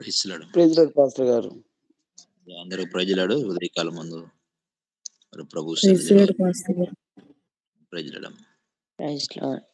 ప్రైజ్లాడు president pastor గారు అందరూ ప్రజలాడు ఉదయకాలం ముందు మరి ప్రభు ప్రెసిడెంట్ పాస్టర్ గారు ప్రజలడం ప్రైజ్ లార్డ్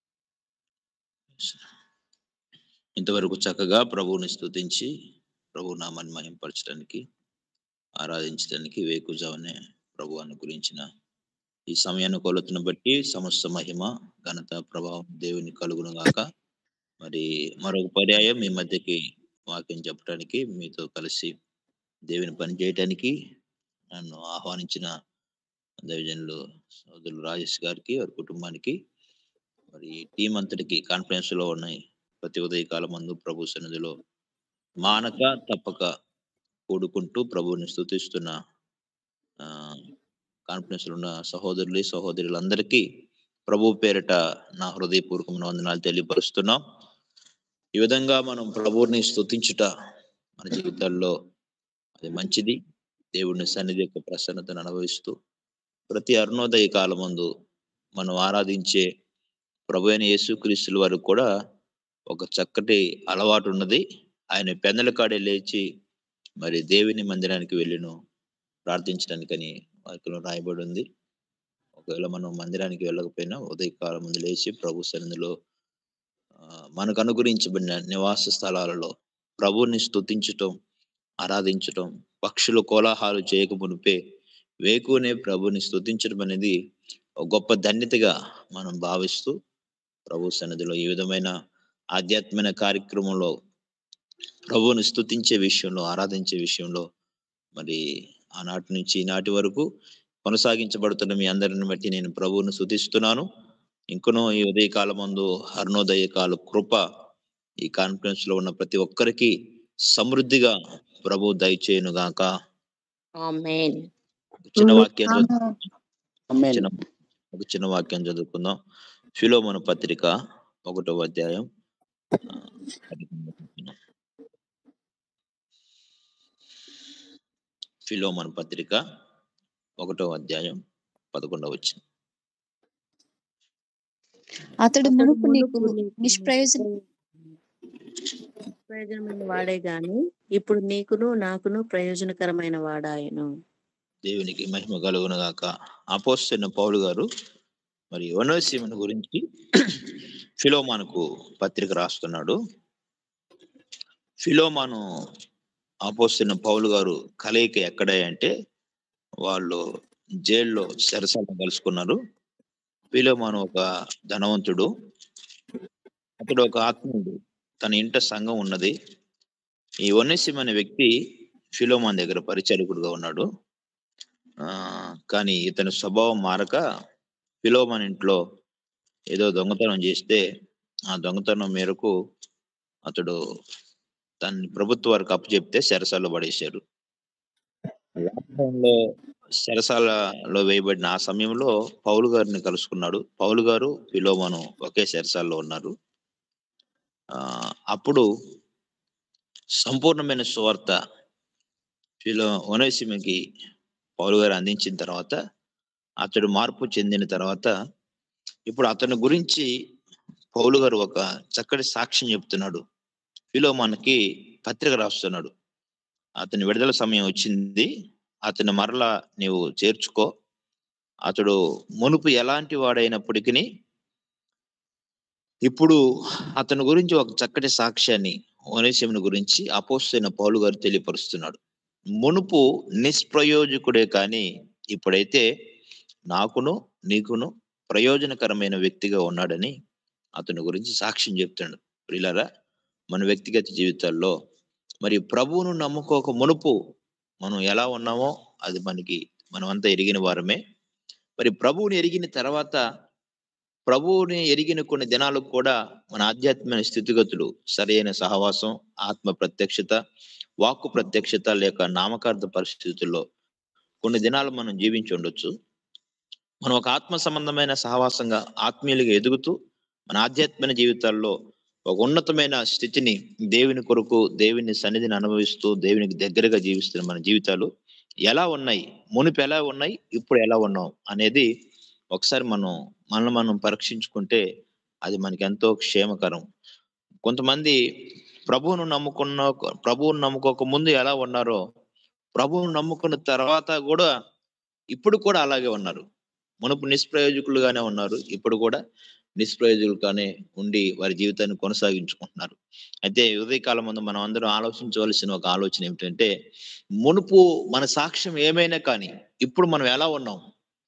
ఇంతవరకు చక్కగా ప్రభువుని స్తుతించి ప్రభు నామాన్ని మహింపరచడానికి ఆరాధించడానికి వేకుజావనే ప్రభు అనుగురించిన ఈ సమయాన్ని కొలతను బట్టి సమస్త మహిమ ఘనత ప్రభావం దేవుని కలుగును గాక మరి మరొక పర్యాయం మీ మధ్యకి వాక్యం చెప్పడానికి మీతో కలిసి దేవుని పని చేయటానికి నన్ను ఆహ్వానించిన దైవజనులు సోదరులు రాజేష్ గారికి వారి కుటుంబానికి మరి టీం అంతటికి కాన్ఫరెన్స్ లో ఉన్నాయి ప్రతి ఉదయకాలం మందు ప్రభు సన్నిధిలో మానక తప్పక కూడుకుంటూ ప్రభువుని స్థుతిస్తున్న ఆ కాన్ఫరెన్స్ లో ఉన్న సహోదరులు సహోదరులందరికీ ప్రభు పేరిట నా హృదయపూర్వకమైన వందనాలు తెలియపరుస్తున్నాం ఈ విధంగా మనం ప్రభువుని స్థుతించుట మన జీవితాల్లో అది మంచిది దేవుని సన్నిధి యొక్క ప్రసన్నతను అనుభవిస్తూ ప్రతి అరుణోదయ కాలమందు మనం ఆరాధించే ప్రభు అయిన యేసుక్రీస్తుల వారు కూడా ఒక చక్కటి అలవాటు ఉన్నది ఆయన పెందల కాడే లేచి మరి దేవుని మందిరానికి వెళ్ళిను ప్రార్థించడానికని వాక్యంలో రాయబడి ఉంది ఒకవేళ మనం మందిరానికి వెళ్ళకపోయినా ఉదయకాలం ముందు లేచి ప్రభు సన్నిధిలో ఆ, మనకు అనుగురించబడిన నివాస స్థలాలలో ప్రభువుని స్తుతించటం ఆరాధించటం పక్షులు కోలాహాలు చేయక మునిపే వేకునే ప్రభుని స్తుతించడం అనేది ఒక గొప్ప ధన్యతగా మనం భావిస్తూ ప్రభు సన్నిధిలో ఈ విధమైన ఆధ్యాత్మిక కార్యక్రమంలో ప్రభువుని స్తుతించే విషయంలో ఆరాధించే విషయంలో మరి ఆనాటి నుంచి ఈనాటి వరకు కొనసాగించబడుతున్న మీ అందరిని బట్టి నేను ప్రభువును స్తుతిస్తున్నాను ఇంకనూ ఈ ఉదయకాలం ముందు అరుణోదయ కాల కృప ఈ కాన్ఫరెన్స్ లో ఉన్న ప్రతి ఒక్కరికి సమృద్ధిగా ప్రభు దయచేయును గాక ఆమేన్ ఒక చిన్న వాక్యం చదువు అమ్మేన్ చిన్న ఒక చిన్న వాక్యం చదువుకుందాం ఫిలోమన పత్రిక ఒకటో అధ్యాయం ఆ, పదకొండవ వచనం. ఫిలోమన పత్రిక ఒకటో అధ్యాయం పదకొండవ వచ్చిన అతడు మునుపు నీకు నిష్ప్రయోజన ప్రయోజనమైన వాడే గాని ఇప్పుడు నీకును నాకును ప్రయోజనకరమైన వాడాయను దేవునికి మహిమ కలుగును గాక అపోస్తున్న పౌలు గారు మరి వనోసీమను గురించి ఫిలోమానుకు పత్రిక రాస్తున్నాడు ఫిలోమాను అపోస్తున్న పౌలు గారు కలయిక ఎక్కడ అంటే వాళ్ళు జైల్లో చెరసాలను కలుసుకున్నారు ఫిలోమాను ఒక ధనవంతుడు అతడు ఒక ఆత్మీయుడు తన ఇంట సంఘం ఉన్నది ఈ వనసిం అనే వ్యక్తి ఫిలోమాన్ దగ్గర పరిచారకుడుగా ఉన్నాడు ఆ కానీ ఇతని స్వభావం మారక ఫిలోమాన్ ఇంట్లో ఏదో దొంగతనం చేస్తే ఆ దొంగతనం మేరకు అతడు తన ప్రభుత్వ వారికి అప్పు చెప్తే చెరసాల్లో పడేశారు లాక్డౌన్లో చెరసాలలో వేయబడిన ఆ సమయంలో పౌలు గారిని కలుసుకున్నాడు పౌలు గారు ఫిలోమాను ఒకే చెరసాల్లో ఉన్నారు ఆ అప్పుడు సంపూర్ణమైన సువార్త ఫిలో ఒనేసిమకి పౌలు గారు అందించిన తర్వాత అతడు మార్పు చెందిన తర్వాత ఇప్పుడు అతని గురించి పౌలు గారు ఒక చక్కటి సాక్ష్యం చెప్తున్నాడు ఫిలో మనకి పత్రిక రాస్తున్నాడు అతని విడుదల సమయం వచ్చింది అతని మరలా నీవు చేర్చుకో అతడు మునుపు ఎలాంటి వాడైనప్పటికీ ఇప్పుడు అతని గురించి ఒక చక్కటి సాక్ష్యాన్ని ఓనేసిముని గురించి అపోస్తైన పౌలు గారు తెలియపరుస్తున్నాడు మునుపు నిష్ప్రయోజకుడే కానీ ఇప్పుడైతే నాకును నీకును ప్రయోజనకరమైన వ్యక్తిగా ఉన్నాడని అతని గురించి సాక్ష్యం చెప్తాడు ప్రియులారా మన వ్యక్తిగత జీవితాల్లో మరి ప్రభువును నమ్ముకోక మునుపు మనం ఎలా ఉన్నామో అది మనకి మనమంతా ఎరిగిన వారమే మరి ప్రభువుని ఎరిగిన తర్వాత ప్రభువుని ఎరిగిన కొన్ని దినాలకు కూడా మన ఆధ్యాత్మిక స్థితిగతులు సరైన సహవాసం ఆత్మ ప్రత్యక్షత వాక్కు ప్రత్యక్షత లేక నామకార్థ పరిస్థితుల్లో కొన్ని దినాలు మనం జీవించి ఉండొచ్చు మనం ఒక ఆత్మ సంబంధమైన సహవాసంగా ఆత్మీయులుగా ఎదుగుతూ మన ఆధ్యాత్మిక జీవితాల్లో ఒక ఉన్నతమైన స్థితిని దేవుని కొరకు దేవుని సన్నిధిని అనుభవిస్తూ దేవునికి దగ్గరగా జీవిస్తున్న మన జీవితాలు ఎలా ఉన్నాయి మునుపు ఎలా ఉన్నాయి ఇప్పుడు ఎలా ఉన్నాం అనేది ఒకసారి మనం మనల్ని మనం పరీక్షించుకుంటే అది మనకి ఎంతో క్షేమకరం కొంతమంది ప్రభువును నమ్ముకున్న ప్రభువును నమ్ముకోక ముందు ఎలా ఉన్నారో ప్రభువును నమ్ముకున్న తర్వాత కూడా ఇప్పుడు కూడా అలాగే ఉన్నారు మునుపు నిష్ప్రయోజకులుగానే ఉన్నారు ఇప్పుడు కూడా నిష్ప్రయోజకులుగానే ఉండి వారి జీవితాన్ని కొనసాగించుకుంటున్నారు అయితే ఉదయకాలం ముందు మనం అందరం ఆలోచించవలసిన ఒక ఆలోచన ఏమిటంటే మునుపు మన సాక్ష్యం ఏమైనా కానీ ఇప్పుడు మనం ఎలా ఉన్నాం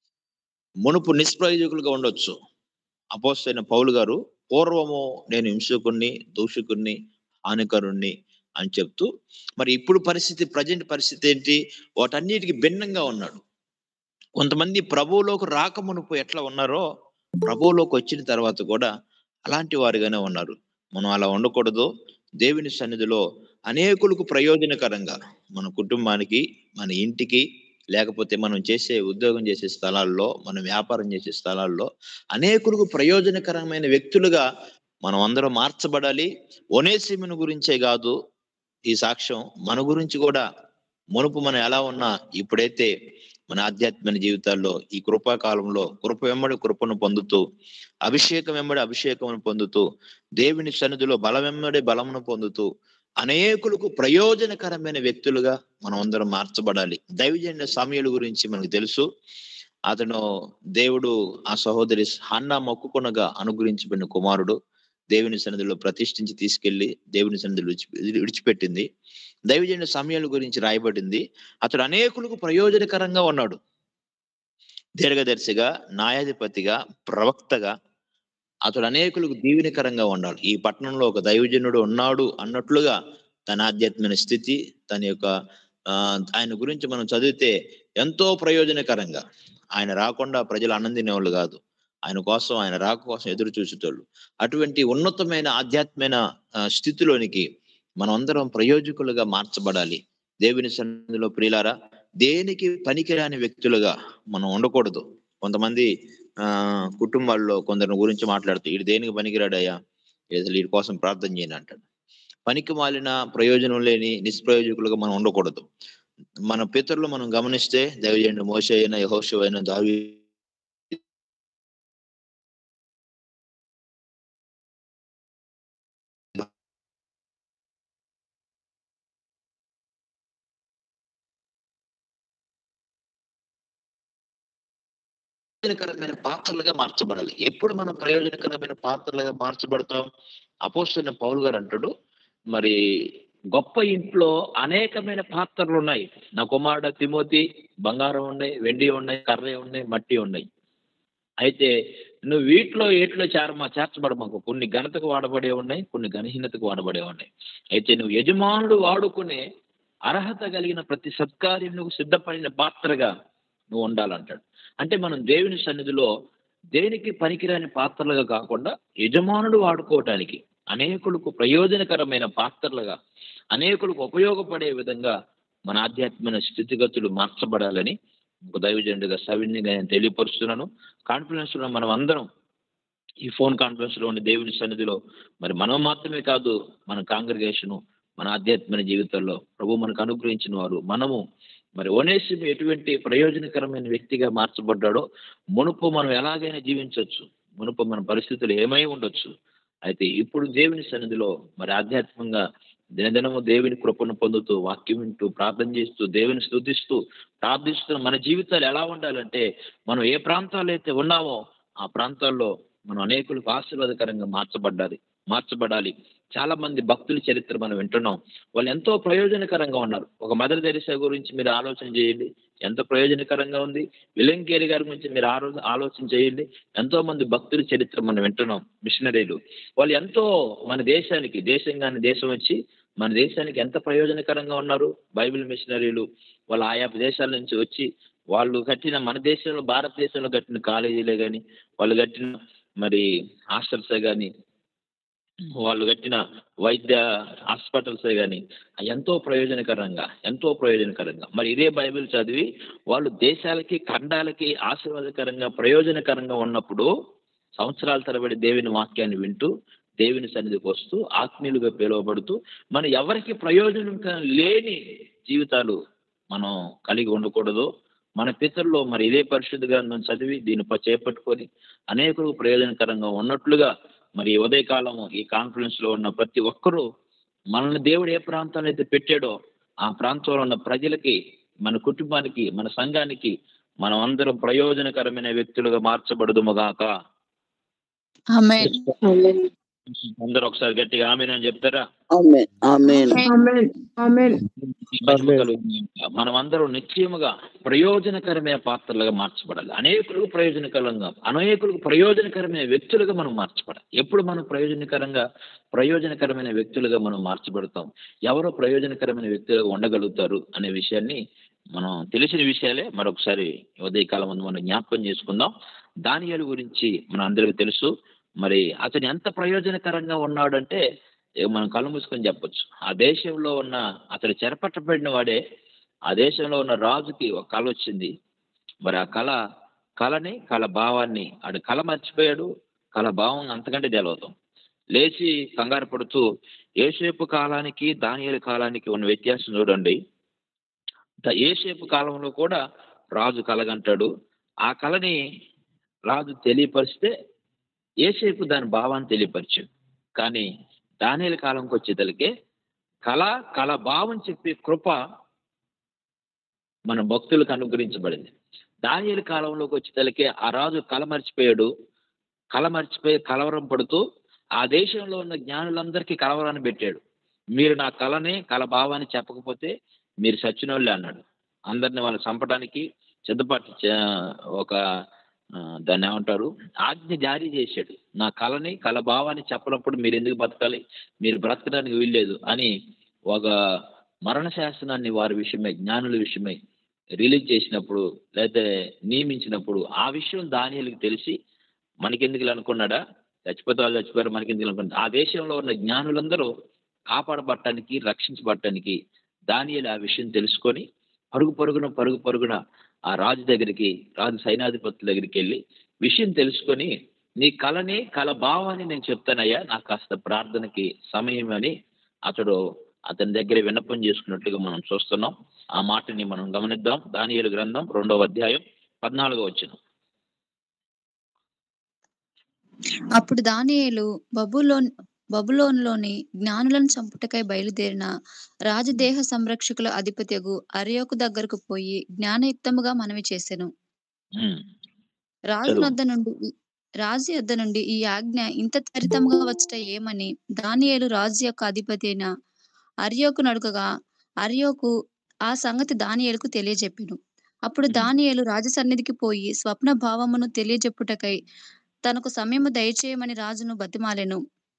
మునుపు నిష్ప్రయోజకులుగా ఉండొచ్చు అపోస్తైన పౌలు గారు పూర్వము నేను హింసకుణ్ణి దూషకుణ్ణి హానికరుణ్ణి అని చెప్తూ మరి ఇప్పుడు పరిస్థితి ప్రజెంట్ పరిస్థితి ఏంటి వాటన్నిటికి భిన్నంగా ఉన్నాడు కొంతమంది ప్రభువులోకి రాక మునుపు ఎట్లా ఉన్నారో ప్రభువులోకి వచ్చిన తర్వాత కూడా అలాంటి వారుగానే ఉన్నారు మనం అలా ఉండకూడదు దేవుని సన్నిధిలో అనేకులకు ప్రయోజనకరంగా మన కుటుంబానికి మన ఇంటికి లేకపోతే మనం చేసే ఉద్యోగం చేసే స్థలాల్లో మనం వ్యాపారం చేసే స్థలాల్లో అనేకులకు ప్రయోజనకరమైన వ్యక్తులుగా మనం అందరం మార్చబడాలి ఒనేసిమును గురించే కాదు ఈ సాక్ష్యం మన గురించి కూడా మునుపు మనం ఎలా ఉన్నా ఇప్పుడైతే మన ఆధ్యాత్మిక జీవితాల్లో ఈ కృపాకాలంలో కృప వెంబడి కృపను పొందుతూ అభిషేకం వెంబడి అభిషేకమును పొందుతూ దేవుని సన్నిధిలో బలం వెంబడి బలమును పొందుతూ అనేకులకు ప్రయోజనకరమైన వ్యక్తులుగా మనం అందరం మార్చబడాలి దైవజన్య సమయాల గురించి మనకు తెలుసు అతను దేవుడు ఆ సహోదరి హన్నా మొక్కుకొనగా అనుగ్రహించబడిన కుమారుడు దేవుని సన్నిధిలో ప్రతిష్ఠించి తీసుకెళ్లి దేవుని సన్నిధిలో విడిచి విడిచిపెట్టింది దైవజన్య సమయాల గురించి రాయబడింది అతడు అనేకులకు ప్రయోజనకరంగా ఉన్నాడు దీర్ఘదర్శిగా న్యాయాధిపతిగా ప్రవక్తగా అతడు అనేకులకు దీవెనకరంగా ఉండాలి ఈ పట్టణంలో ఒక దైవజనుడు ఉన్నాడు అన్నట్లుగా తన ఆధ్యాత్మిక స్థితి తన యొక్క ఆ ఆయన గురించి మనం చదివితే ఎంతో ప్రయోజనకరంగా ఆయన రాకుండా ప్రజలు ఆనందినేవాళ్ళు కాదు ఆయన కోసం ఆయన రాక కోసం ఎదురు చూసేటోళ్ళు అటువంటి ఉన్నతమైన ఆధ్యాత్మిక స్థితిలోనికి మనం అందరం ప్రయోజకులుగా మార్చబడాలి దేవుని సన్నిధిలో ప్రియులారా దేనికి పనికిరాని వ్యక్తులుగా మనం ఉండకూడదు కొంతమంది ఆ కుటుంబాల్లో కొందరి గురించి మాట్లాడుతూ వీడు దేనికి పనికిరాడయ్యా అసలు వీడి కోసం ప్రార్థన చేయని అంటాడు పనికి మాలిన ప్రయోజనం లేని నిష్ప్రయోజకులుగా మనం ఉండకూడదు మన పితరులు మనం గమనిస్తే దైవజండి మోస అయిన యహోషు అయిన దావి ప్రయోజనకరమైన పాత్రలుగా మార్చబడాలి ఎప్పుడు మనం ప్రయోజనకరమైన పాత్రలుగా మార్చబడతాం అపోస్తున్న పౌలు గారు అంటాడు మరి గొప్ప ఇంట్లో అనేకమైన పాత్రలు ఉన్నాయి నా కుమారుడు తిమోతి బంగారం ఉన్నాయి వెండి ఉన్నాయి కర్ర ఉన్నాయి మట్టి ఉన్నాయి అయితే నువ్వు వీటిలో ఏటిలో చేరమా చేర్చబడమాకు కొన్ని ఘనతకు వాడబడే ఉన్నాయి కొన్ని ఘనహీనతకు వాడబడే ఉన్నాయి అయితే నువ్వు యజమానుడు వాడుకునే అర్హత కలిగిన ప్రతి సత్కార్యం నువ్వు సిద్ధపడిన పాత్రగా నువ్వు ఉండాలంటాడు అంటే మనం దేవుని సన్నిధిలో దేనికి పనికిరాని పాత్రలుగా కాకుండా యజమానుడు వాడుకోవటానికి అనేకులకు ప్రయోజనకరమైన పాత్రలుగా అనేకులకు ఉపయోగపడే విధంగా మన ఆధ్యాత్మిక స్థితిగతులు మార్చబడాలని ఒక దైవజనుడిగా సవిన్యంగా నేను తెలియపరుస్తున్నాను కాన్ఫిడెన్స్ లో మనం అందరం ఈ ఫోన్ కాన్ఫరెన్స్ లో ఉండే దేవుని సన్నిధిలో మరి మనం మాత్రమే కాదు మన కాంగ్రిగేషను మన ఆధ్యాత్మిక జీవితంలో ప్రభు మనకు అనుగ్రహించిన వారు మనము మరి ఓనేసి ఎటువంటి ప్రయోజనకరమైన వ్యక్తిగా మార్చబడ్డాడో మునుపు మనం ఎలాగైనా జీవించవచ్చు మునుపు మన పరిస్థితులు ఏమై ఉండొచ్చు అయితే ఇప్పుడు దేవుని సన్నిధిలో మరి ఆధ్యాత్మికంగా దినదినము దేవుని కృపను పొందుతూ వాక్యం వింటూ ప్రార్థన చేస్తూ దేవుని స్థుతిస్తూ ప్రార్థిస్తూ మన జీవితాలు ఎలా ఉండాలంటే మనం ఏ ప్రాంతాలు అయితే ఉన్నామో ఆ ప్రాంతాల్లో మనం అనేకులకు ఆశీర్వాదకరంగా మార్చబడ్డాలి మార్చబడాలి చాలా మంది భక్తుల చరిత్ర మనం వింటున్నాం వాళ్ళు ఎంతో ప్రయోజనకరంగా ఉన్నారు ఒక మదర్ తెరిసా గురించి మీరు ఆలోచన చేయండి ఎంత ప్రయోజనకరంగా ఉంది విలంకేరి గారి గురించి మీరు ఆలో ఆలోచన చేయండి ఎంతో మంది భక్తుల చరిత్ర మనం వింటున్నాం మిషనరీలు వాళ్ళు ఎంతో మన దేశానికి దేశం కానీ దేశం వచ్చి మన దేశానికి ఎంత ప్రయోజనకరంగా ఉన్నారు బైబిల్ మిషనరీలు వాళ్ళు ఆయా దేశాల నుంచి వచ్చి వాళ్ళు కట్టిన మన దేశంలో భారతదేశంలో కట్టిన కాలేజీలే కానీ వాళ్ళు కట్టిన మరి హాస్టల్సే కానీ వాళ్ళు కట్టిన వైద్య హాస్పిటల్సే కానీ ఎంతో ప్రయోజనకరంగా ఎంతో ప్రయోజనకరంగా మరి ఇదే బైబిల్ చదివి వాళ్ళు దేశాలకి ఖండాలకి ఆశీర్వాదకరంగా ప్రయోజనకరంగా ఉన్నప్పుడు సంవత్సరాల తరబడి దేవుని వాక్యాన్ని వింటూ దేవుని సన్నిధికి వస్తూ ఆత్మీయులుగా పిలువబడుతూ మన ఎవరికి ప్రయోజనం లేని జీవితాలు మనం కలిగి ఉండకూడదు మన పితరులో మరి ఇదే పరిశుద్ధ గ్రంథం చదివి దీన్ని చేపట్టుకొని అనేకులకు ప్రయోజనకరంగా ఉన్నట్లుగా మరి ఉదయకాలం ఈ కాన్ఫరెన్స్ లో ఉన్న ప్రతి ఒక్కరూ మనల్ని దేవుడు ఏ ప్రాంతంలో అయితే పెట్టాడో ఆ ప్రాంతంలో ఉన్న ప్రజలకి మన కుటుంబానికి మన సంఘానికి మనం అందరం ప్రయోజనకరమైన వ్యక్తులుగా మార్చబడదుముగాక ఆమేన్ అందరూ ఒకసారి గట్టిగా ఆమె అని చెప్తారా ఆమెన్ ఆమెన్ ఆమెన్ ఆమెన్ మహిమ కలుగునుగాక. మనం అందరం నిశ్చయముగా ప్రయోజనకరమైన పాత్రలుగా మార్చబడాలి అనేకులకు ప్రయోజనకరంగా అనేకులకు ప్రయోజనకరమైన వ్యక్తులుగా మనం మార్చబడాలి ఎప్పుడు మనం ప్రయోజనకరంగా ప్రయోజనకరమైన వ్యక్తులుగా మనం మార్చబడతాం ఎవరో ప్రయోజనకరమైన వ్యక్తులుగా ఉండగలుగుతారు అనే విషయాన్ని మనం తెలిసిన విషయాలే మరొకసారి ఉదయకాలం ముందు మనం జ్ఞాపకం చేసుకుందాం దానియాల గురించి మన అందరికీ తెలుసు మరి అతను ఎంత ప్రయోజనకరంగా ఉన్నాడంటే ఇక మనం కళ్ళు మూసుకొని చెప్పొచ్చు ఆ దేశంలో ఉన్న అతడు చెరపట్టబడిన వాడే ఆ దేశంలో ఉన్న రాజుకి ఒక కళ వచ్చింది మరి ఆ కళ కళని కళ భావాన్ని ఆడు కళ మర్చిపోయాడు కళ భావం అంతకంటే తెలవతాం లేచి కంగారు పడుతూ ఏసేపు కాలానికి దానియేలు కాలానికి ఉన్న వ్యత్యాసం చూడండి ద- ఏసేపు కాలంలో కూడా రాజు కలగంటాడు ఆ కళని రాజు తెలియపరిస్తే ఏసేపు దాని భావాన్ని తెలియపరిచాడు కానీ దానియేలు కాలంకి వచ్చేదలికే కళ కళ భావం చెప్పే కృప మన భక్తులకు అనుగ్రహించబడింది దానియేలు కాలంలోకి వచ్చేదలికే ఆ రాజు కళ మర్చిపోయాడు కళ మర్చిపోయి కలవరం పడుతూ ఆ దేశంలో ఉన్న జ్ఞానులందరికీ కలవరాన్ని పెట్టాడు మీరు నా కళని కళ భావాన్ని చెప్పకపోతే మీరు సచ్చినోళ్ళే అన్నాడు అందరిని వాళ్ళు చంపడానికి సిద్ధపాటు చే- ఒక ఆ, దాన్ని ఏమంటారు ఆజ్ఞ జారీ చేశాడు నా కళని కళ భావాన్ని చెప్పనప్పుడు మీరు ఎందుకు బతకాలి మీరు బ్రతకడానికి వీల్లేదు అని ఒక మరణ శాసనాన్ని వారి విషయమై జ్ఞానుల విషయమై రిలీజ్ చేసినప్పుడు లేకపోతే నియమించినప్పుడు ఆ విషయం దానిలకు తెలిసి మనకెందుకు అనుకున్నాడా చచ్చిపోతే వాళ్ళు చచ్చిపోయారు మనకెందుకు అనుకున్నాడు ఆ దేశంలో ఉన్న జ్ఞానులందరూ కాపాడబట్టడానికి రక్షించబట్టడానికి దానియలు ఆ విషయం తెలుసుకొని పరుగు పరుగున పరుగు పరుగున ఆ రాజు దగ్గరికి రాజు సైనాధిపతుల దగ్గరికి వెళ్ళి విషయం తెలుసుకొని నీ కళని కళ భావాన్ని నేను చెప్తానయ్యా నాకు కాస్త ప్రార్థనకి సమయం అని అతడు అతని దగ్గర విన్నపం చేసుకున్నట్లుగా మనం చూస్తున్నాం ఆ మాటని మనం గమనిద్దాం దానియేలు గ్రంథం రెండవ అధ్యాయం పద్నాలుగో వచ్చిన అప్పుడు దానియేలు బబులోన్ బబులోనులోని జ్ఞానులను చంపుటకై బయలుదేరిన రాజదేహ సంరక్షకుల అధిపత్యగు అర్యోకు దగ్గరకు పోయి జ్ఞానయుక్తముగా మనవి చేసెను రాజు చదువు. వద్ద నుండి ఈ- రాజు యొద్ద నుండి ఈ ఆజ్ఞ ఇంత త్వరితముగా వచ్చట ఏమని దానియేలు రాజు యొక్క అధిపతి అయిన అర్యోకు నడుకగా అర్యోకు ఆ సంగతి దానియేలుకు తెలియజెప్పెను అప్పుడు Hmm. దానియేలు రాజు సన్నిధికి పోయి స్వప్న భావమును తెలియజెప్పుటకై తనకు సమయము దయచేయమని రాజును బతిమాలెను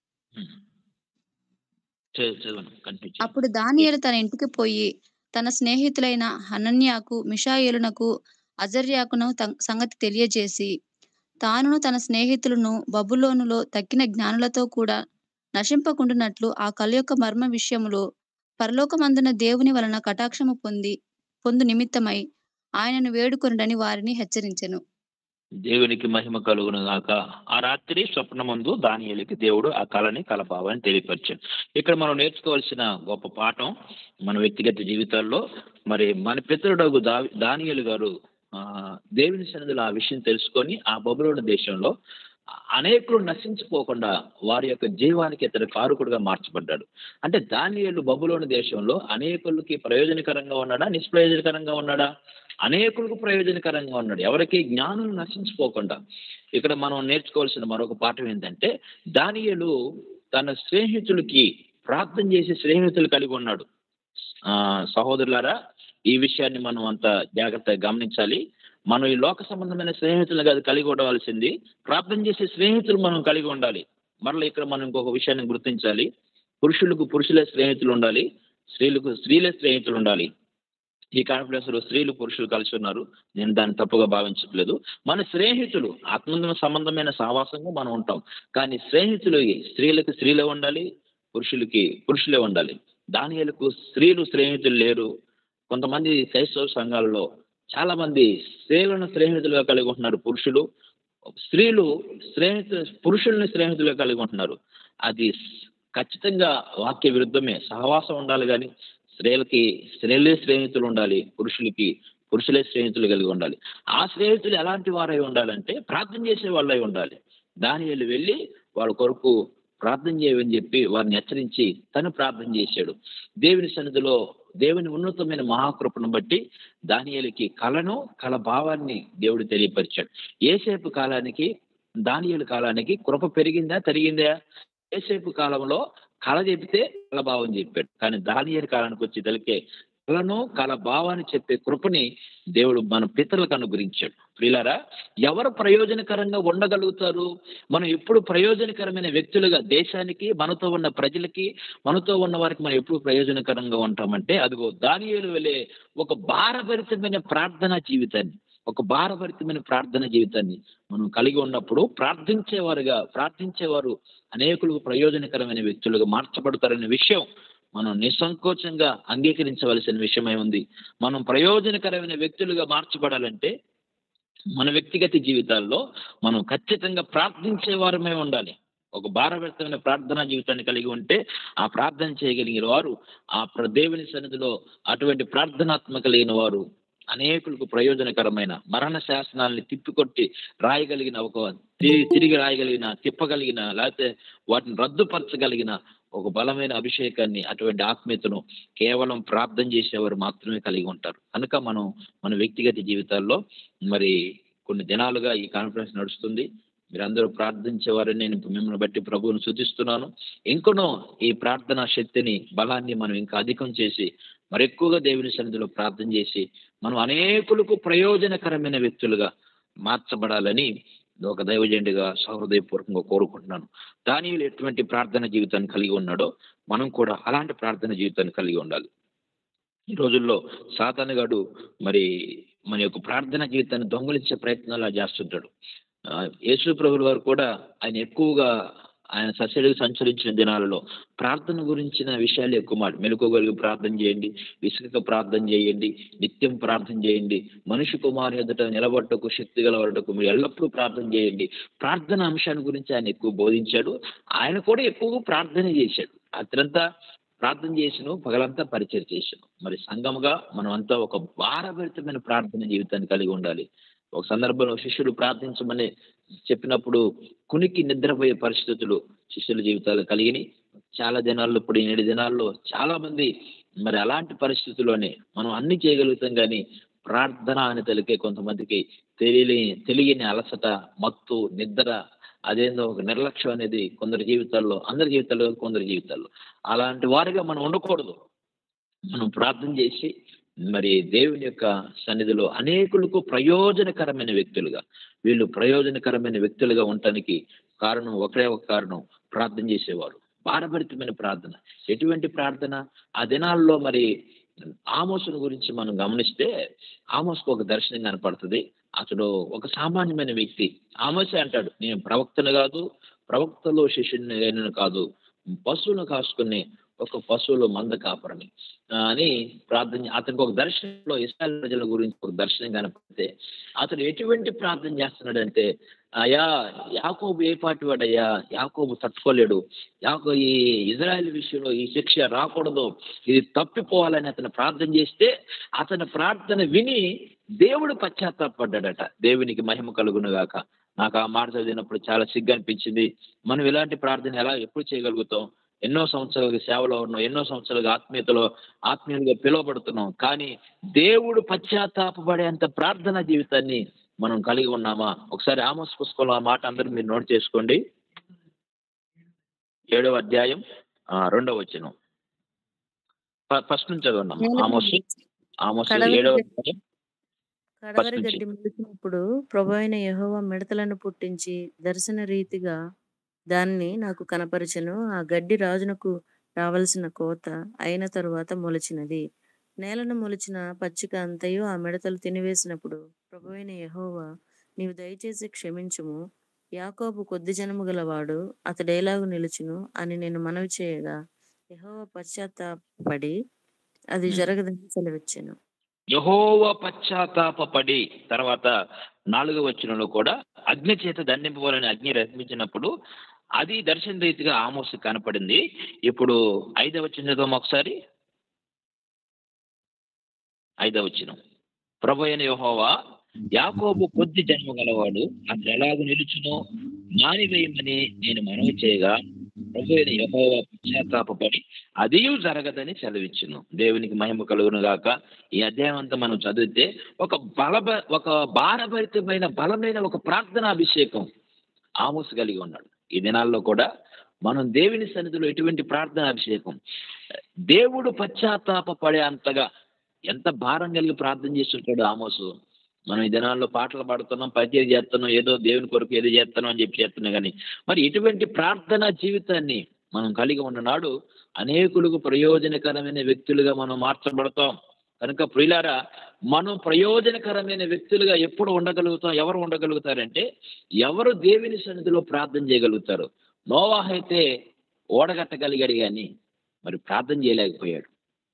చదవను కనిపించింది అప్పుడు దానియేలు తన ఇంటికి పోయి తన స్నేహితులైన హనన్యాకు మిషాయేలునకు అజర్యాకును త- సంగతి తెలియజేసి తానును తన స్నేహితులను బబులోనులో తక్కిన జ్ఞానులతో కూడా నశింపకుండునట్లు ఆ కళ యొక్క మర్మ విషయములో పరలోకమందున దేవుని వలన కటాక్షము పొంది పొందు నిమిత్తమై ఆయనను వేడుకొనుడని వారిని హెచ్చరించెను దేవునికి మహిమ కలుగును గాక ఆ రాత్రి స్వప్నమందు దానియేలుకి దేవుడు ఆ కళని కలపావని తెలియపరిచాడు ఇక్కడ మనం నేర్చుకోవాల్సిన గొప్ప పాఠం మన వ్యక్తిగత జీవితాల్లో మరి మన పితరుడగు దా దానియేలు గారు ఆ దేవుని సన్నిధిలో ఆ విషయం తెలుసుకొని ఆ బబులోని దేశంలో అనేకులు నశించిపోకుండా వారి యొక్క జీవానికి ఇతడు కారుకుడుగా మార్చబడ్డాడు అంటే దానియేలు బబులోని దేశంలో అనేకులకి ప్రయోజనకరంగా ఉన్నాడా నిష్ప్రయోజనకరంగా ఉన్నాడా అనేకులకు ప్రయోజనకరంగా ఉన్నాడు ఎవరికి జ్ఞానం నశించిపోకుండా ఇక్కడ మనం నేర్చుకోవాల్సిన మరొక పాఠం ఏంటంటే దానియేలు తన స్నేహితులకి ప్రార్థన చేసే స్నేహితులు కలిగి ఉన్నాడు ఆ సహోదరులారా ఈ విషయాన్ని మనం అంత జాగ్రత్తగా గమనించాలి మనం ఈ లోక సంబంధమైన స్నేహితులు కాదు కలిగి ఉండవలసింది ప్రార్థన చేసే స్నేహితులు మనం కలిగి ఉండాలి మరలా ఇక్కడ మనం ఇంకొక విషయాన్ని గుర్తించాలి పురుషులకు పురుషులే స్నేహితులు ఉండాలి స్త్రీలకు స్త్రీలే స్నేహితులు ఉండాలి ఈ కాన్ఫరెన్స్ లో స్త్రీలు పురుషులు కలిసి ఉన్నారు నేను దాన్ని తప్పుగా భావించట్లేదు మన స్నేహితులు ఆత్మ సంబంధమైన సహవాసంగా మనం ఉంటాం కానీ స్నేహితులు స్త్రీలకు స్త్రీలే ఉండాలి పురుషులకి పురుషులే ఉండాలి దానియలకు స్త్రీలు స్నేహితులు లేరు కొంతమంది క్రైస్తవ సంఘాలలో చాలా మంది స్త్రీలను స్నేహితులుగా కలిగి ఉంటున్నారు పురుషులు స్త్రీలు స్నేహితు పురుషుల్ని స్నేహితులుగా కలిగి ఉంటున్నారు అది ఖచ్చితంగా వాక్య విరుద్ధమే సహవాసం ఉండాలి కానీ స్త్రీలకి స్త్రీలే స్నేహితులు ఉండాలి పురుషులకి పురుషులే స్నేహితులు కలిగి ఉండాలి ఆ స్నేహితులు ఎలాంటి వారై ఉండాలంటే ప్రార్థన చేసే వాళ్ళై ఉండాలి దాని వెళ్ళి వెళ్ళి వాళ్ళ కొరకు ప్రార్థన చేయమని చెప్పి వారిని హెచ్చరించి తను ప్రార్థన చేశాడు దేవుని సన్నిధిలో దేవుని ఉన్నతమైన మహాకృపను బట్టి దానియేలుకి కళను కళ భావాన్ని దేవుడు తెలియపరిచాడు ఏసేపు కాలానికి దానియేలు కాలానికి కృప పెరిగిందా తరిగిందా ఏసేపు కాలంలో కళ చెబితే కళ భావం చెప్పాడు కానీ దానియేలు కాలానికి వచ్చేదలికే కళను కళ భావాన్ని చెప్పే కృపని దేవుడు మన పితరులకు అనుగ్రహించాడు ప్రియులారా ఎవరు ప్రయోజనకరంగా ఉండగలుగుతారు మనం ఎప్పుడు ప్రయోజనకరమైన వ్యక్తులుగా దేశానికి మనతో ఉన్న ప్రజలకి మనతో ఉన్న వారికి మనం ఎప్పుడు ప్రయోజనకరంగా ఉంటామంటే అదిగో దానియేలు వెళ్ళే ఒక భారభరితమైన ప్రార్థనా జీవితాన్ని ఒక భారభరితమైన ప్రార్థన జీవితాన్ని మనం కలిగి ఉన్నప్పుడు ప్రార్థించేవారుగా ప్రార్థించేవారు అనేకులకు ప్రయోజనకరమైన వ్యక్తులుగా మార్చబడతారనే విషయం మనం నిస్సంకోచంగా అంగీకరించవలసిన విషయమై ఉంది మనం ప్రయోజనకరమైన వ్యక్తులుగా మార్చబడాలంటే మన వ్యక్తిగత జీవితాల్లో మనం ఖచ్చితంగా ప్రార్థించే వారమే ఉండాలి ఒక భారభరితమైన ప్రార్థనా జీవితాన్ని కలిగి ఉంటే ఆ ప్రార్థన చేయగలిగిన వారు ఆ ప్ర- దేవుని సన్నిధిలో అటువంటి ప్రార్థనాత్మక లేని వారు అనేకులకు ప్రయోజనకరమైన మరణ శాసనాల్ని తిప్పికొట్టి రాయగలిగిన ఒక తిరిగి తిరిగి రాయగలిగిన తిప్పగలిగిన లేకపోతే వాటిని రద్దుపరచగలిగిన ఒక బలమైన అభిషేకాన్ని అటువంటి ఆత్మీయతను కేవలం ప్రార్థన చేసేవారు మాత్రమే కలిగి ఉంటారు కనుక మనం మన వ్యక్తిగత జీవితాల్లో మరి కొన్ని దినాలుగా ఈ కాన్ఫరెన్స్ నడుస్తుంది మీరందరూ ప్రార్థించేవారని నేను మిమ్మల్ని బట్టి ప్రభువును శుతిస్తున్నాను ఇంకనో ఈ ప్రార్థనా శక్తిని బలాన్ని మనం ఇంకా అధికం చేసి మరి ఎక్కువగా దేవుని సన్నిధిలో ప్రార్థన చేసి మనం అనేకులకు ప్రయోజనకరమైన వ్యక్తులుగా మార్చబడాలని ఒక దైవజెండిగా సహృదయపూర్వకంగా కోరుకుంటున్నాను దానిలో ఎటువంటి ప్రార్థన జీవితాన్ని కలిగి ఉన్నాడో మనం కూడా అలాంటి ప్రార్థన జీవితాన్ని కలిగి ఉండాలి ఈ రోజుల్లో సాతానుగాడు మరి మన యొక్క ప్రార్థన జీవితాన్ని దొంగలించే ప్రయత్నాలు చేస్తుంటాడు ఆ, యేసు ప్రభుల వారు కూడా ఆయన ఎక్కువగా ఆయన సస్యడికి సంచరించిన దినాలలో ప్రార్థన గురించిన విషయాలు ఎక్కువ మాట మెలకువగలిగి ప్రార్థన చేయండి విసుక ప్రార్థన చేయండి నిత్యం ప్రార్థన చేయండి మనిషి కుమారు ఎదుట నిలబట్టకు శక్తి గలవడకు మీరు ఎల్లప్పుడూ ప్రార్థన చేయండి ప్రార్థన అంశాన్ని గురించి ఆయన ఎక్కువ బోధించాడు ఆయన కూడా ఎక్కువగా ప్రార్థన చేశాడు రాత్రంతా ప్రార్థన చేసిన పగలంతా పరిచయం చేసాను మరి సంఘముగా మనం అంతా ఒక భారభరితమైన ప్రార్థన జీవితాన్ని కలిగి ఉండాలి ఒక సందర్భంలో శిష్యుడు ప్రార్థించమని చెప్పినప్పుడు కునికి నిద్రపోయే పరిస్థితులు శిష్యుల జీవితాలు కలిగినాయి చాలా దినాల్లో ఇప్పుడు ఈ నేడు దినాల్లో చాలా మంది మరి అలాంటి పరిస్థితుల్లోనే మనం అన్ని చేయగలుగుతాం కానీ ప్రార్థన అని తెలికే కొంతమందికి తెలియని తెలియని అలసట మత్తు నిద్ర అదేందో ఒక నిర్లక్ష్యం అనేది కొందరి జీవితాల్లో అందరి జీవితాల్లో కాదు, కొందరి జీవితాల్లో అలాంటి వారిగా మనం ఉండకూడదు మనం ప్రార్థన చేసి మరి దేవుని యొక్క సన్నిధిలో అనేకులకు ప్రయోజనకరమైన వ్యక్తులుగా వీళ్ళు ప్రయోజనకరమైన వ్యక్తులుగా ఉండటానికి కారణం ఒకటే ఒక కారణం ప్రార్థన చేసేవారు భారభరితమైన ప్రార్థన ఎటువంటి ప్రార్థన ఆ దినాల్లో మరి ఆమోసుని గురించి మనం గమనిస్తే ఆమోస్కు ఒక దర్శనం కనపడుతుంది అతడు ఒక సామాన్యమైన వ్యక్తి ఆమోసే అంటాడు నేను ప్రవక్తను కాదు ప్రవక్తలో శిష్యుని కాదు పశువును కాసుకుని ఒక పశువులు మంద కాపరని ఆ, అని ప్రార్థన అతనికి ఒక దర్శనంలో ఇస్రాయల్ ప్రజల గురించి ఒక దర్శనం కనపడితే అతడు ఎటువంటి ప్రార్థన చేస్తున్నాడంటే అయ్యా యాకోబు ఏ పాటి వాడయ్యా యాకోబు తట్టుకోలేడు యాకో ఈ ఇజ్రాయెల్ విషయంలో ఈ శిక్ష రాకూడదు ఇది తప్పిపోవాలని అతను ప్రార్థన చేస్తే అతని ప్రార్థన విని దేవుడు పశ్చాత్తాపడ్డాడట దేవునికి మహిమ కలుగును గాక నాకు ఆ మాట చదివినప్పుడు చాలా సిగ్గు అనిపించింది మనం ఇలాంటి ప్రార్థన ఎలా ఎప్పుడు చేయగలుగుతాం ఎన్నో సంవత్సరాలుగా సేవలో ఉన్నాం ఎన్నో సంవత్సరాలుగా ఆత్మీయతలో ఆత్మీయులుగా పిలువబడుతున్నాం కానీ దేవుడు పశ్చాత్తాపపడేంత ప్రార్థన జీవితాన్ని మనం కలిగి ఉన్నామా ఒకసారి ఆమోస్ పుస్తకంలో ఆ మాట అందరూ మీరు నోట్ చేసుకోండి ఏడవ అధ్యాయం ఆ, రెండవ వచనం ఫ- ఫస్ట్ నుంచి చదవండి అమ్మా. ఆమోస్ ఆమోస్ కడవరి ఏడవ గడ్డి- అధ్యాయం కడవరి నుంచి. గడ్డి మొలిచినప్పుడు ప్రభు అయిన యెహోవా మిడతలను పుట్టించి దర్శన రీతిగా దాన్ని నాకు కనపరిచెను ఆ గడ్డి రాజునకు రావలసిన కోత అయిన తరువాత మొలిచినది నేలను మొలిచిన పచ్చిక అంతయు ఆ మిడతలు తినివేసినప్పుడు ప్రభు అయిన యెహోవా నీవు దయచేసి క్షమించుము యాకోబు కొద్ది జనము గలవాడు అతడేలాగు నిలుచును అని నేను మనవి చేయగా యెహోవా పశ్చాత్తాపడి అది Hmm. జరగదని సెలవిచ్చాను యహోవ పశ్చాత్తాపడి తర్వాత నాలుగవ వచనంలో కూడా అగ్ని చేత దండింపవాలని అగ్ని రప్పించినప్పుడు అది దర్శన రీతిగా ఆమోస్ కనపడింది ఇప్పుడు ఐదవ వచనం చదవం ఒకసారి ఐదవ వచనం ప్రభు అయిన యెహోవా యాకోబు కొద్ది జన్మ గలవాడు అతడు ఎలాగ నిలుచునో మానివేయమని నేను మనవి చేయగా ప్రభు అయిన యెహోవా పశ్చాత్తాపడి అదియు జరగదని సెలవిచ్చును దేవునికి మహిమ కలుగును గాక ఈ అధ్యాయం అంతా మనం చదివితే ఒక బల ఒక భారభరితమైన బలమైన ఒక ప్రార్థనా అభిషేకం ఆమోసు కలిగి ఉన్నాడు ఈ దినాల్లో కూడా మనం దేవుని సన్నిధిలో ఎటువంటి ప్రార్థన అభిషేకం దేవుడు పశ్చాత్తాప పడే అంతగా ఎంత భారం కలిగి ప్రార్థన చేస్తుంటాడు ఆమోసు మనం ఈ దినాల్లో పాటలు పాడుతున్నాం పరిచయం చేస్తున్నాం ఏదో దేవుని కొరకు ఏదో చేస్తున్నాం అని చెప్పి చేస్తున్నాం కానీ మరి ఇటువంటి ప్రార్థనా జీవితాన్ని మనం కలిగి ఉన్ననాడు అనేకులకు ప్రయోజనకరమైన వ్యక్తులుగా మనం మార్చబడతాం కనుక ప్రియులారా మనం ప్రయోజనకరమైన వ్యక్తులుగా ఎప్పుడు ఉండగలుగుతాం ఎవరు ఉండగలుగుతారంటే ఎవరు దేవుని సన్నిధిలో ప్రార్థన చేయగలుగుతారు నోవాహ్ అయితే ఓడగట్టగలిగాడు కానీ మరి ప్రార్థన చేయలేకపోయాడు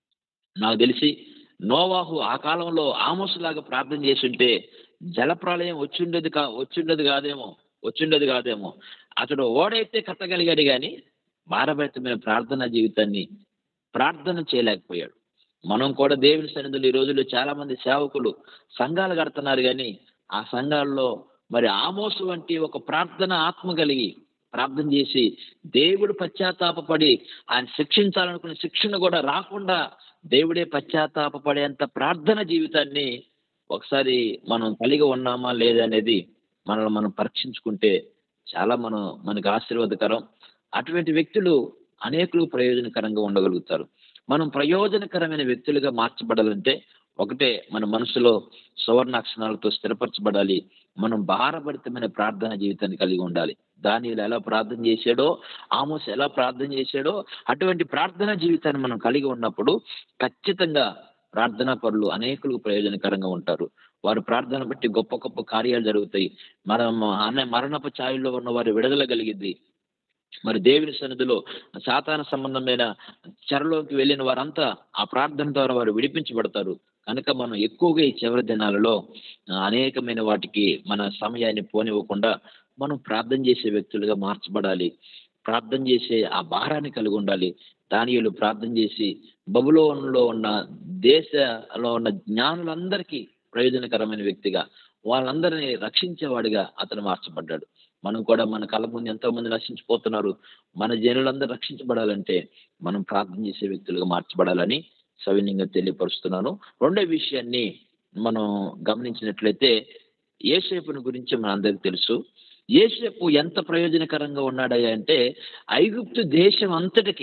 నాకు తెలిసి నోవాహు ఆ కాలంలో ఆమోసులాగా ప్రార్థన చేస్తుంటే జలప్రలయం వచ్చిండేది కా వచ్చిండేది కాదేమో వచ్చిండేది కాదేమో అతడు ఓడైతే కట్టగలిగాడు కానీ భారభరితమైన ప్రార్థనా జీవితాన్ని ప్రార్థన చేయలేకపోయాడు మనం కూడా దేవుని సన్నిధిలో ఈ రోజుల్లో చాలా మంది సేవకులు సంఘాలు కడుతున్నారు కానీ ఆ సంఘాల్లో మరి ఆమోసు వంటి ఒక ప్రార్థన ఆత్మ కలిగి ప్రార్థన చేసి దేవుడు పశ్చాత్తాపపడి ఆయన శిక్షించాలనుకున్న శిక్షణ కూడా రాకుండా దేవుడే పశ్చాత్తాపపడేంత ప్రార్థన జీవితాన్ని ఒకసారి మనం కలిగి ఉన్నామా లేదా అనేది మనల్ని మనం పరీక్షించుకుంటే చాలా మనం మనకు ఆశీర్వాదకరం అటువంటి వ్యక్తులు అనేకులు ప్రయోజనకరంగా ఉండగలుగుతారు మనం ప్రయోజనకరమైన వ్యక్తులుగా మార్చబడాలంటే ఒకటే మన మనసులో సువర్ణాక్షరాలతో స్థిరపరచబడాలి మనం భారభరితమైన ప్రార్థన జీవితాన్ని కలిగి ఉండాలి దానిలో ఎలా ప్రార్థన చేశాడో ఆమోస్ ఎలా ప్రార్థన చేశాడో అటువంటి ప్రార్థనా జీవితాన్ని మనం కలిగి ఉన్నప్పుడు ఖచ్చితంగా ప్రార్థనా పరులు అనేకులకు ప్రయోజనకరంగా ఉంటారు వారు ప్రార్థన బట్టి గొప్ప గొప్ప కార్యాలు జరుగుతాయి మనం అనే మరణపు ఛాయల్లో ఉన్న వారి విడుదల కలిగింది మరి దేవుని సన్నిధిలో సాతాన సంబంధమైన చెరలోకి వెళ్ళిన వారంతా ఆ ప్రార్థన ద్వారా వారు విడిపించబడతారు కనుక మనం ఎక్కువగా ఈ చివరి దినాలలో ఆ, అనేకమైన వాటికి మన సమయాన్ని పోనివ్వకుండా మనం ప్రార్థన చేసే వ్యక్తులుగా మార్చబడాలి ప్రార్థన చేసే ఆ భారాన్ని కలిగి ఉండాలి దానియులు ప్రార్థన చేసి బబులోన్లో ఉన్న దేశంలో ఉన్న జ్ఞానులందరికీ ప్రయోజనకరమైన వ్యక్తిగా వాళ్ళందరినీ రక్షించేవాడిగా అతను మార్చబడ్డాడు మనం కూడా మన కళ్ళ ముందు ఎంతో మంది రక్షించిపోతున్నారు మన జనులందరూ రక్షించబడాలంటే మనం ప్రార్థన చేసే వ్యక్తులుగా మార్చబడాలని సవినీయంగా తెలియపరుస్తున్నాను రెండో విషయాన్ని మనం గమనించినట్లయితే ఏసేపుని గురించి మన అందరికి తెలుసు ఏసేపు ఎంత ప్రయోజనకరంగా ఉన్నాడయ్యా అంటే ఐగుప్తు దేశం అంతటికి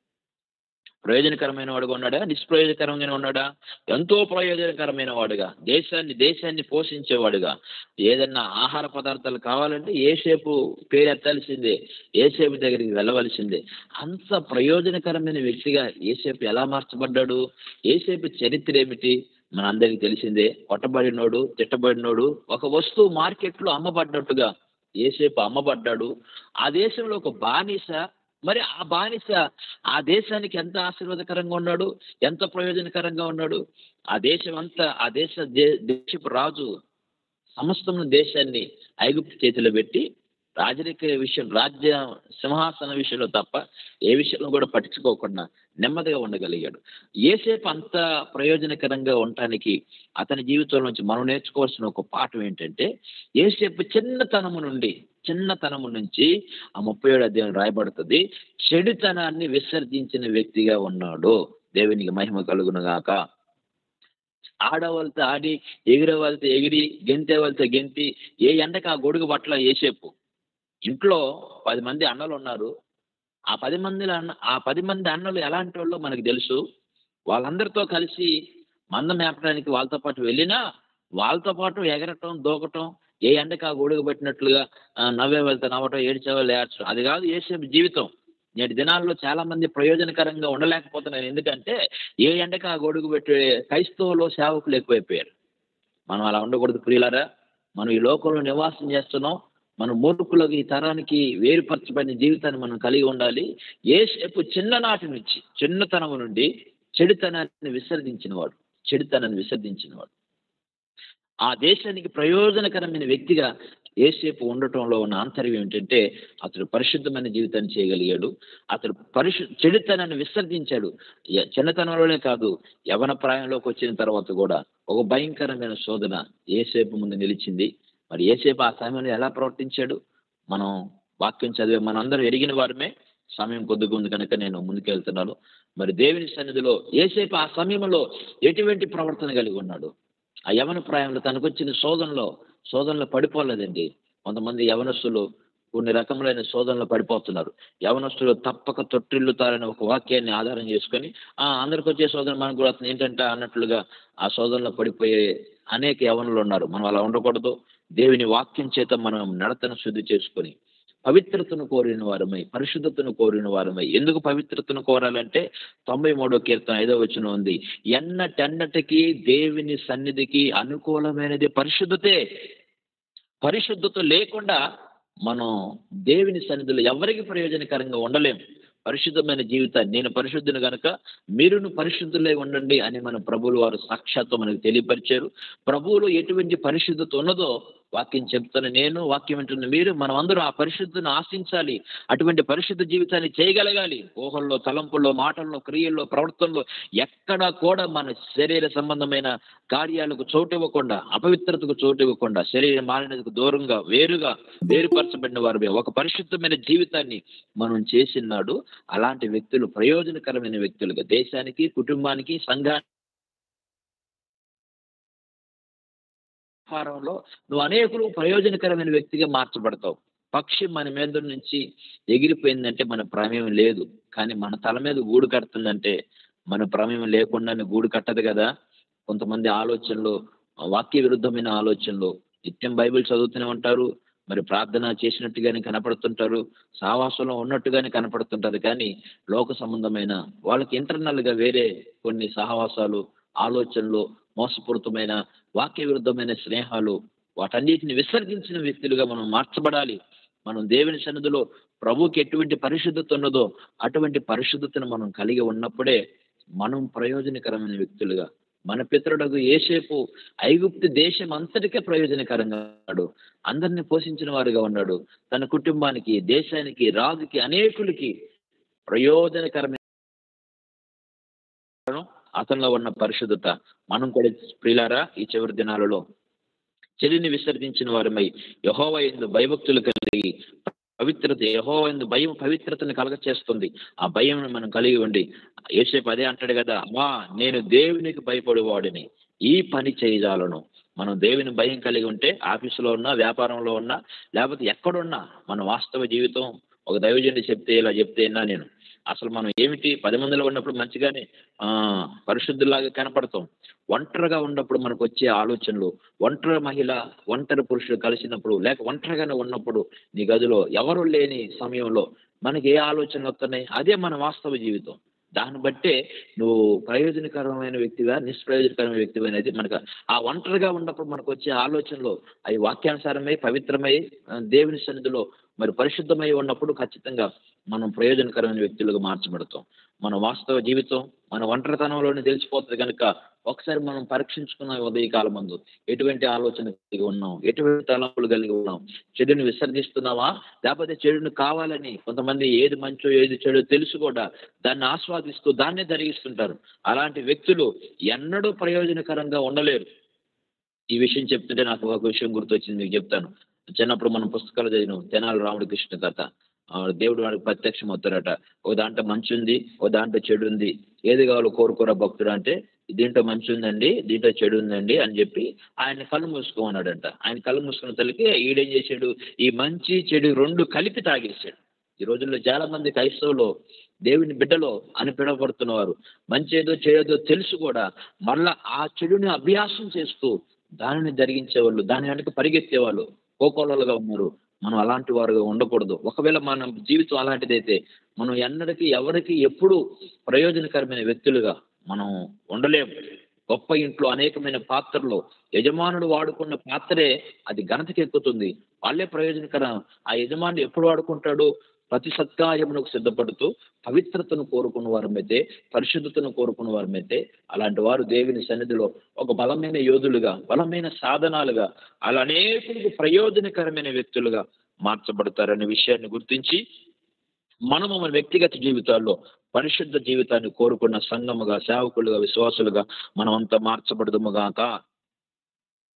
ప్రయోజనకరమైన వాడుగా ఉన్నాడా నిష్ప్రయోజనకరంగా ఉన్నాడా ఎంతో ప్రయోజనకరమైన వాడుగా దేశాన్ని దేశాన్ని పోషించేవాడుగా ఏదన్నా ఆహార పదార్థాలు కావాలంటే ఏసేపు పేరు ఎత్తాల్సిందే ఏసేపు దగ్గరికి వెళ్ళవలసిందే అంత ప్రయోజనకరమైన వ్యక్తిగా ఏసేపు ఎలా మార్చబడ్డాడు ఏసేపు చరిత్ర ఏమిటి మన అందరికి తెలిసిందే కొట్టబడినోడు తిట్టబడినోడు ఒక వస్తువు మార్కెట్లో అమ్మబడ్డట్టుగా ఏసేపు అమ్మబడ్డాడు ఆ దేశంలో ఒక బానిస మరి ఆ బానిస ఆ దేశానికి ఎంత ఆశీర్వాదకరంగా ఉన్నాడు ఎంత ప్రయోజనకరంగా ఉన్నాడు ఆ దేశం అంతా ఆ దేశ దే- దేశపు రాజు సమస్తం దేశాన్ని ఐగుప్తు చేతిలో పెట్టి రాజరిక విషయం రాజ్య సింహాసన విషయంలో తప్ప ఏ విషయంలో కూడా పట్టించుకోకుండా నెమ్మదిగా ఉండగలిగాడు ఏసేపు అంత ప్రయోజనకరంగా ఉండటానికి అతని జీవితంలో నుంచి మనం నేర్చుకోవాల్సిన ఒక పాఠం ఏంటంటే ఏసేపు చిన్నతనము నుండి చిన్నతనము నుంచి ఆ ముప్పై ఏడు అధ్యాయం రాయబడుతుంది చెడుతనాన్ని విసర్జించిన వ్యక్తిగా ఉన్నాడు దేవునికి మహిమ కలుగును గాక ఆడవాళ్ళతో ఆడి ఎగిరే వాళ్ళతో ఎగిరి గెంతే వాళ్ళతో గెంతి ఏ ఎండకి ఆ గొడుగు బట్టల ఏసేపు ఇంట్లో పది మంది అన్నలు ఉన్నారు ఆ పది మంది అన్న ఆ పది మంది అన్నలు ఎలాంటి వాళ్ళో మనకు తెలుసు వాళ్ళందరితో కలిసి మంద మేపడానికి వాళ్ళతో పాటు వెళ్ళినా వాళ్ళతో పాటు ఎగరటం దూకటం ఏ ఎండకి ఆ గొడుగు పెట్టినట్లుగా ఆ, నవ్వే వెళ్తే నవ్వటం ఏడ్చే వాళ్ళు ఏడ్చడం అది కాదు ఏసేపు జీవితం నేటి దినాల్లో చాలా మంది ప్రయోజనకరంగా ఉండలేకపోతున్నారు ఎందుకంటే ఏ ఎండకి ఆ గొడుగు పెట్టే క్రైస్తవులు సేవకులు ఎక్కువైపోయారు మనం అలా ఉండకూడదు ప్రియులారా మనం ఈ లోకంలో నివాసం చేస్తున్నాం మన మూర్ఖులకు ఈ తరానికి వేరుపరచబడిన జీవితాన్ని మనం కలిగి ఉండాలి ఏసేపు చిన్ననాటి నుంచి చిన్నతనం నుండి చెడుతనాన్ని విసర్జించినవాడు చెడుతనాన్ని విసర్జించినవాడు ఆ దేశానికి ప్రయోజనకరమైన వ్యక్తిగా ఏసేపు ఉండటంలో ఉన్న ఆంతర్యం ఏంటంటే అతడు పరిశుద్ధమైన జీవితాన్ని చేయగలిగాడు అతడు పరిశు చెడుతనాన్ని విసర్జించాడు య- చిన్నతనంలోనే కాదు యవన ప్రాయంలోకి వచ్చిన తర్వాత కూడా ఒక భయంకరమైన శోధన ఏసేపు ముందు నిలిచింది మరి ఏసేపు ఆ సమయంలో ఎలా ప్రవర్తించాడు మనం వాక్యం చదివే మనందరం ఎరిగిన వారమే సమయం కొద్దిగా ఉంది కనుక నేను ముందుకెళ్తున్నాను మరి దేవుని సన్నిధిలో ఏసేపు ఆ సమయంలో ఎటువంటి ప్రవర్తన కలిగి ఉన్నాడు ఆ యవన ప్రాయంలో తనకొచ్చిన శోధనలో శోధనలో పడిపోలేదండి కొంతమంది యవనస్తులు కొన్ని రకములైన శోధనలో పడిపోతున్నారు యవనస్తులు తప్పక తొట్టిల్లుతారని ఒక వాక్యాన్ని ఆధారం చేసుకొని ఆ అందరికి వచ్చే శోధన మనకు కూడా అతను ఏంటంటే అన్నట్లుగా ఆ శోధనలో పడిపోయే అనేక యవనులు ఉన్నారు మనం అలా ఉండకూడదు దేవుని వాక్యం చేత మనం నడతను శుద్ధి చేసుకొని పవిత్రతను కోరిన వారమై పరిశుద్ధతను కోరిన వారమై ఎందుకు పవిత్రతను కోరాలంటే తొంభై మూడో కీర్తన ఐదో వచనం ఉంది ఎన్నటెన్నటికి దేవుని సన్నిధికి అనుకూలమైనది పరిశుద్ధతే పరిశుద్ధత లేకుండా మనం దేవుని సన్నిధిలో ఎవరికి ప్రయోజనకరంగా ఉండలేం పరిశుద్ధమైన జీవితాన్ని నేను పరిశుద్ధుని గనుక మీరును పరిశుద్ధులై ఉండండి అని మన ప్రభువులు వారు సాక్షాత్తు మనకు తెలియపరిచారు ప్రభువులో ఎటువంటి పరిశుద్ధత ఉన్నదో వాక్యం చెప్తాను నేను వాక్యం వింటున్న మీరు మనం అందరూ ఆ పరిశుద్ధిని ఆశించాలి అటువంటి పరిశుద్ధ జీవితాన్ని చేయగలగాలి ఊహల్లో తలంపుల్లో మాటల్లో క్రియల్లో ప్రవర్తనలో ఎక్కడా కూడా మన శరీర సంబంధమైన కార్యాలకు చోటు ఇవ్వకుండా అపవిత్రతకు చోటు ఇవ్వకుండా శరీర మాలినకు దూరంగా వేరుగా వేరుపరచబడిన వారు ఒక పరిశుద్ధమైన జీవితాన్ని మనం చేసినాడు అలాంటి వ్యక్తులు ప్రయోజనకరమైన వ్యక్తులుగా దేశానికి కుటుంబానికి సంఘానికి వ్యవహారంలో నువ్వు అనేకులు ప్రయోజనకరమైన వ్యక్తిగా మార్చబడతావు పక్షి మన మీద నుంచి ఎగిరిపోయిందంటే మన ప్రమేయం లేదు కానీ మన తల మీద గూడు కడుతుందంటే మన ప్రమేయం లేకుండానే గూడు కట్టదు కదా కొంతమంది ఆలోచనలు వాక్య విరుద్ధమైన ఆలోచనలు నిత్యం బైబిల్ చదువుతూనే ఉంటారు మరి ప్రార్థన చేసినట్టుగానే కనపడుతుంటారు సావాసంలో ఉన్నట్టుగానే కనపడుతుంటారు కానీ లోక సంబంధమైన వాళ్ళకి ఇంటర్నల్ గా వేరే కొన్ని సహవాసాలు ఆలోచనలు మోసపూరితమైన వాక్య విరుద్ధమైన స్నేహాలు వాటన్నిటిని విసర్జించిన వ్యక్తులుగా మనం మార్చబడాలి మనం దేవుని సన్నిధిలో ప్రభుకి ఎటువంటి పరిశుద్ధత ఉన్నదో అటువంటి పరిశుద్ధతను మనం కలిగి ఉన్నప్పుడే మనం ప్రయోజనకరమైన వ్యక్తులుగా మన పితరుడకు ఏసేపు ఐగుప్తు దేశం అంతటికే ప్రయోజనకరంగా ఉన్నాడు అందరిని పోషించిన వారుగా ఉన్నాడు తన కుటుంబానికి దేశానికి రాజుకి అనేకులకి ప్రయోజనకరమైన అతనిలో ఉన్న పరిశుద్ధత మనం కూడా ప్రియులారా ఈ చివరి దినాలలో చెలిని విసర్జించిన వారమై యహోవ ఎందు భయభక్తులు కలిగి పవిత్రత యహోవ ఎందు భయం పవిత్రతను కలగ చేస్తుంది ఆ భయం మనం కలిగి ఉండి ఏసేపు అదే అంటాడు కదా అమ్మా నేను దేవునికి భయపడేవాడిని ఈ పని చేయజాలను మనం దేవుని భయం కలిగి ఉంటే ఆఫీసులో ఉన్నా వ్యాపారంలో ఉన్నా లేకపోతే ఎక్కడున్నా మన వాస్తవ జీవితం ఒక దైవజనుడు చెప్తే ఇలా చెప్తే విన్నా నేను అసలు మనం ఏమిటి పది మందిలో ఉన్నప్పుడు మంచిగానే ఆ పరిశుద్ధులాగా కనపడతాం ఒంటరిగా ఉన్నప్పుడు మనకు వచ్చే ఆలోచనలు ఒంటరి మహిళ ఒంటరి పురుషుడు కలిసినప్పుడు లేక ఒంటరిగానే ఉన్నప్పుడు నీ గదిలో ఎవరు లేని సమయంలో మనకి ఏ ఆలోచనలు వస్తున్నాయి అదే మన వాస్తవ జీవితం దాన్ని బట్టే నువ్వు ప్రయోజనకరమైన వ్యక్తిగా నిష్ప్రయోజనకరమైన వ్యక్తి అనేది మనకు ఆ ఒంటరిగా ఉన్నప్పుడు మనకు వచ్చే ఆలోచనలు అవి వాక్యానుసారమై పవిత్రమై దేవుని సన్నిధిలో మరి పరిశుద్ధమై ఉన్నప్పుడు ఖచ్చితంగా మనం ప్రయోజనకరమైన వ్యక్తులుగా మార్చబడతాం మన వాస్తవ జీవితం మన ఒంటరితనంలోనే తెలిసిపోతుంది కనుక ఒకసారి మనం పరీక్షించుకున్న ఉదయకాలం ముందు ఎటువంటి ఆలోచన కలిగి ఉన్నాం ఎటువంటి తలంపులు కలిగి ఉన్నాం చెడుని విసర్జిస్తున్నావా లేకపోతే చెడుని కావాలని కొంతమంది ఏది మంచో ఏది చెడు తెలుసు కూడా దాన్ని ఆస్వాదిస్తూ దాన్నే జరిగిస్తుంటారు అలాంటి వ్యక్తులు ఎన్నడూ ప్రయోజనకరంగా ఉండలేరు ఈ విషయం చెప్తుంటే నాకు ఒక విషయం గుర్తొచ్చింది మీకు చెప్తాను చిన్నప్పుడు మనం పుస్తకాలు చదివినాం తెనాలి రాముడి కృష్ణ కథ దేవుడు వాడికి ప్రత్యక్షం అవుతారట ఓ దాంట్లో మంచి ఉంది ఓ దాంట్లో చెడు ఉంది ఏది కావాలో కోరుకోరా భక్తుడు అంటే దీంట్లో మంచి ఉందండి దీంట్లో చెడు ఉందండి అని చెప్పి ఆయన కళ్ళు మూసుకోమన్నాడంట ఆయన కళ్ళు మూసుకున్న తల్లికి ఈడేం చేశాడు ఈ మంచి చెడు రెండు కలిపి తాగేశాడు ఈ రోజుల్లో చాలా మంది క్రైస్తవులు దేవుని బిడ్డలో అని పిడబడుతున్నవారు మంచి ఏదో చేయదో తెలుసు కూడా మళ్ళా ఆ చెడుని అభ్యాసం చేస్తూ దానిని జరిగించేవాళ్ళు దాని వెనక పరిగెత్తేవాళ్ళు కోకోలలుగా ఉన్నారు మనం అలాంటి వారుగా ఉండకూడదు ఒకవేళ మన జీవితం అలాంటిదైతే మనం ఎన్నటికీ ఎవరికి ఎప్పుడు ప్రయోజనకరమైన వ్యక్తులుగా మనం ఉండలేము గొప్ప ఇంట్లో అనేకమైన పాత్రలు యజమానుడు వాడుకున్న పాత్రే అది ఘనతకి ఎక్కుతుంది వాళ్ళే ప్రయోజనకరం ఆ యజమానుడు ఎప్పుడు వాడుకుంటాడు ప్రతి సత్కార్యమునకు సిద్ధపడుతూ పవిత్రతను కోరుకున్న వారమైతే పరిశుద్ధతను కోరుకున్న వారమైతే అలాంటి వారు దేవుని సన్నిధిలో ఒక బలమైన యోధులుగా బలమైన సాధనాలుగా అలా అనేకులకు ప్రయోజనకరమైన వ్యక్తులుగా మార్చబడతారనే విషయాన్ని గుర్తించి మనము మన వ్యక్తిగత జీవితాల్లో పరిశుద్ధ జీవితాన్ని కోరుకున్న సంఘముగా సేవకులుగా విశ్వాసులుగా మనమంతా మార్చబడదుముగాక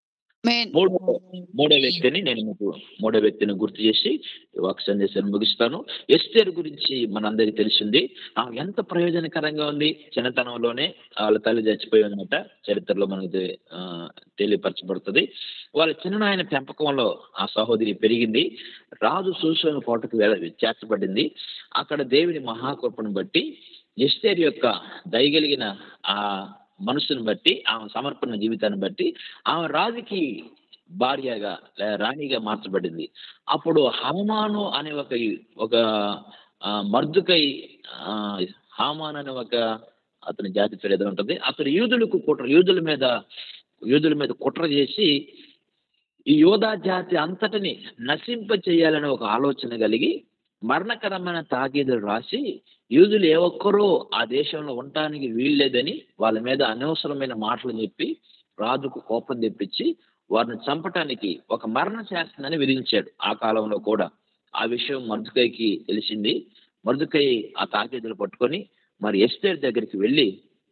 మెయిన్ మూడో మూడో వ్యక్తిని నేను మీకు మూడో వ్యక్తిని గుర్తు చేసి ఒక సందేశాన్ని ముగిస్తాను ఎస్తేర్ గురించి మనందరికీ తెలిసింది ఆమె ఎంత ప్రయోజనకరంగా ఉంది చిన్నతనంలోనే వాళ్ళ తల్లి చచ్చిపోయి ఉందన్నమాట చరిత్రలో మనకు తె- ఆ, తెలియపరచబడుతుంది వాళ్ళ చిన్ననాయన పెంపకంలో ఆ సహోదరి పెరిగింది రాజు సూసోని కోటకు వెళ్ళ చేర్చబడింది అక్కడ దేవుని మహాకృపను బట్టి ఎస్తేర్ యొక్క దయగలిగిన ఆ మనసును బట్టి ఆమె సమర్పణ జీవితాన్ని బట్టి ఆమె రాజుకి భార్యగా లేదా రాణిగా మార్చబడింది అప్పుడు హమాను అనే ఒక ఒక ఆ, మర్దుకై ఆ, హామాన్ అనే ఒక అతని జాతి పేరు ఏదో ఉంటుంది అతను యూదులకు కుట్ర యూదుల మీద యూదుల మీద కుట్ర చేసి ఈ యోధా జాతి అంతటిని నశింప చేయాలనే ఒక ఆలోచన కలిగి మరణకరమైన తాగీదులు రాసి యూదులు ఏ ఒక్కరూ ఆ దేశంలో ఉండటానికి వీల్లేదని వాళ్ళ మీద అనవసరమైన మాటలు చెప్పి రాజుకు కోపం తెప్పించి వారిని చంపటానికి ఒక మరణ శాస్త్రాన్ని విధించాడు ఆ కాలంలో కూడా ఆ విషయం మర్దుకైకి తెలిసింది మర్దుకై ఆ తాకీదులు పట్టుకొని మరి ఎస్తేర్ దగ్గరికి వెళ్ళి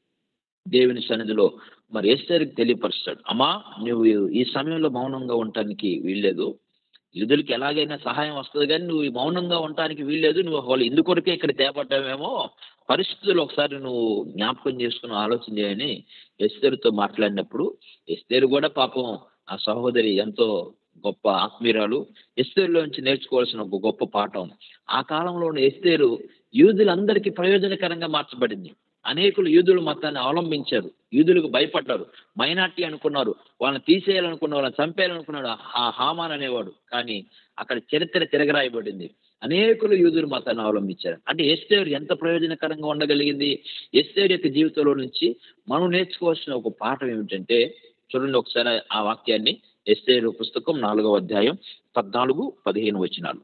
దేవుని సన్నిధిలో మరి ఎస్తేర్కి తెలియపరుస్తాడు అమ్మా నువ్వు ఈ సమయంలో మౌనంగా ఉండటానికి వీల్లేదు యూదులకి ఎలాగైనా సహాయం వస్తుంది కానీ నువ్వు ఈ మౌనంగా ఉండటానికి వీల్లేదు నువ్వు వాళ్ళు ఇందుకొరకే ఇక్కడ తేపడ్డావేమో పరిస్థితులు ఒకసారి నువ్వు జ్ఞాపకం చేసుకుని ఆలోచన చేయని ఎస్తేరుతో మాట్లాడినప్పుడు ఎస్తేరు కూడా పాపం ఆ సహోదరి ఎంతో గొప్ప ఆత్మీయురాలు ఎస్తేరులోంచి నేర్చుకోవాల్సిన ఒక గొప్ప పాఠం ఆ కాలంలో ఉన్న ఎస్తేరు యూదులందరికీ ప్రయోజనకరంగా మార్చబడింది అనేకులు యూదుల మతాన్ని అవలంబించారు యూదులకు భయపడ్డారు మైనార్టీ అనుకున్నారు వాళ్ళని తీసేయాలనుకున్న వాళ్ళని చంపేయాలనుకున్నాడు ఆ హామాన్ అనేవాడు కానీ అక్కడ చరిత్ర తిరగరాయబడింది అనేకులు యూదుల మతాన్ని అవలంబించారు అంటే ఎస్తేరు ఎంత ప్రయోజనకరంగా ఉండగలిగింది ఎస్తేరు యొక్క జీవితంలో నుంచి మనం నేర్చుకోవాల్సిన ఒక పాఠం ఏమిటంటే చూడండి ఒకసారి ఆ వాక్యాన్ని ఎస్తేరు పుస్తకం నాలుగవ అధ్యాయం పద్నాలుగు పదిహేను వచనాలు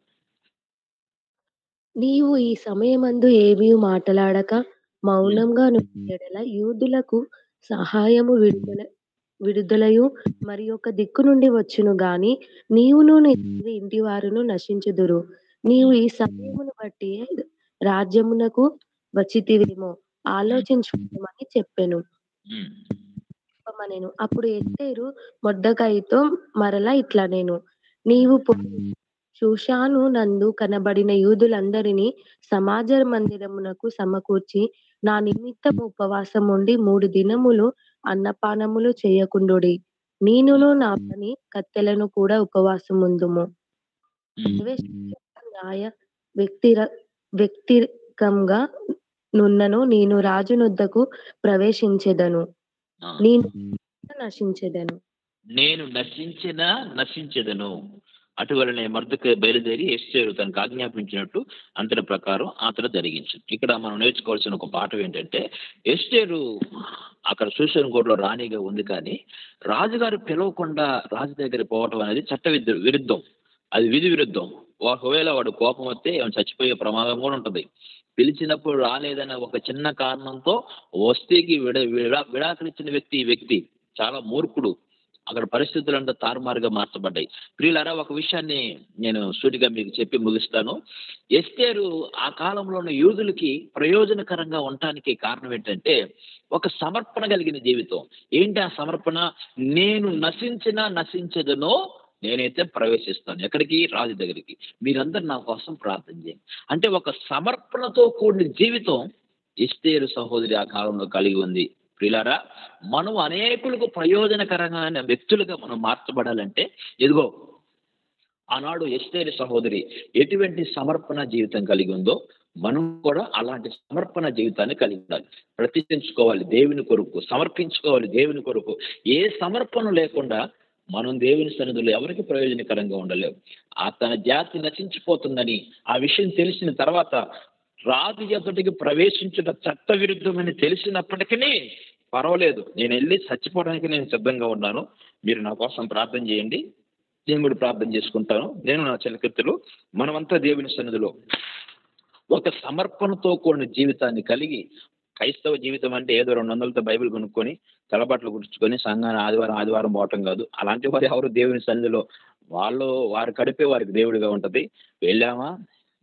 నీవు ఈ సమయమందు ఏమీ మాటలాడక మౌనంగా నుండి ఎడల యూదులకు సహాయము విడుదల విడుదలయు మరి ఒక దిక్కు నుండి వచ్చును గాని నీవును నీ తండ్రి ఇంటి వారును నశించుదురు నీవు ఈ సమయమును బట్టి రాజ్యమునకు వచ్చితివేమో ఆలోచించుకోమని చెప్పెను ఉమ్, చెప్పమనెను అప్పుడు ఎస్తేరు మొర్దకైతో మరలా ఇట్లా నేను నీవు పోయి షూషాను నందు కనబడిన యూదులందరినీ సమాజ మందిరమునకు సమకూర్చి నా నిమిత్తం ఉపవాసం ఉండి మూడు దినములు అన్నపానములు చేయకుండుడి నేనును నా పని కత్తెలను కూడా ఉపవాసం ఉందుము ఉమ్, న్యాయ వ్యక్తిర వ్యక్తికంగా నున్నను నేను రాజునొద్దకు ప్రవేశించెదను ఆ. నేను నశించెదను నేను నశించిన నశించదను అటువలనే మర్దుక బయలుదేరి ఎస్టేరు తనకు ఆజ్ఞాపించినట్టు అంతటి ప్రకారం అతను జరిగించు ఇక్కడ మనం నేర్చుకోవాల్సిన ఒక పాఠం ఏంటంటే ఎస్టేరు అక్కడ సూసన్ కోటలో రాణిగా ఉంది కానీ రాజుగారు పిలవకుండా రాజు దగ్గర పోవటం అనేది చట్ట విద్రు- విరుద్ధం అది విధి విరుద్ధం ఒకవేళ వాడు కోపం వస్తే ఏమైనా చచ్చిపోయే ప్రమాదం కూడా ఉంటుంది పిలిచినప్పుడు రాలేదన్న ఒక చిన్న కారణంతో వస్తేకి విడ విడా విడాకులిచ్చిన వ్యక్తి ఈ వ్యక్తి చాలా మూర్ఖుడు అక్కడ పరిస్థితులు అంతా తారుమారుగా మార్చబడ్డాయి ప్రియులారా ఒక విషయాన్ని నేను సూటిగా మీకు చెప్పి ముగిస్తాను ఎస్తేరు ఆ కాలంలో ఉన్న యూదులకి ప్రయోజనకరంగా ఉండటానికి కారణం ఏంటంటే ఒక సమర్పణ కలిగిన జీవితం ఏంటి ఆ సమర్పణ నేను నశించినా నశించదనో నేనైతే ప్రవేశిస్తాను ఎక్కడికి రాజు దగ్గరికి మీరందరూ నా కోసం ప్రార్థన చేయండి అంటే ఒక సమర్పణతో కూడిన జీవితం ఎస్తేరు సహోదరి ఆ కాలంలో కలిగి ఉంది ప్రియులారా మనం అనేకులకు ప్రయోజనకరమైన వ్యక్తులుగా మనం మార్చబడాలంటే ఇదిగో ఆనాడు ఎస్తేరి సహోదరి ఎటువంటి సమర్పణ జీవితం కలిగి ఉందో మనం కూడా అలాంటి సమర్పణ జీవితాన్ని కలిగి ఉండాలి ప్రతిష్ఠించుకోవాలి దేవుని కొరకు సమర్పించుకోవాలి దేవుని కొరకు ఏ సమర్పణ లేకుండా మనం దేవుని సన్నిధిలో ఎవరికి ప్రయోజనకరంగా ఉండలేము ఆ తన జాతి నశించిపోతుందని ఆ విషయం తెలిసిన తర్వాత రాజు ఎదుటికి ప్రవేశించిన చట్ట విరుద్ధమని తెలిసినప్పటికీ పర్వాలేదు నేను వెళ్ళి చచ్చిపోవడానికి నేను సిద్ధంగా ఉన్నాను మీరు నా కోసం ప్రార్థన చేయండి నేను కూడా ప్రార్థన చేసుకుంటాను నేను నా చలకత్తులు మనమంతా దేవుని సన్నిధిలో ఒక సమర్పణతో కూడిన జీవితాన్ని కలిగి క్రైస్తవ జీవితం అంటే ఏదో రెండు వందలతో బైబిల్ కొనుక్కొని తలబట్టలు గుర్చుకొని సంఘాన్ని ఆదివారం ఆదివారం పోవటం కాదు అలాంటి వారు ఎవరు దేవుని సన్నిధిలో వాళ్ళు వారి కడిపే వారికి దేవుడిగా ఉంటది వెళ్ళామా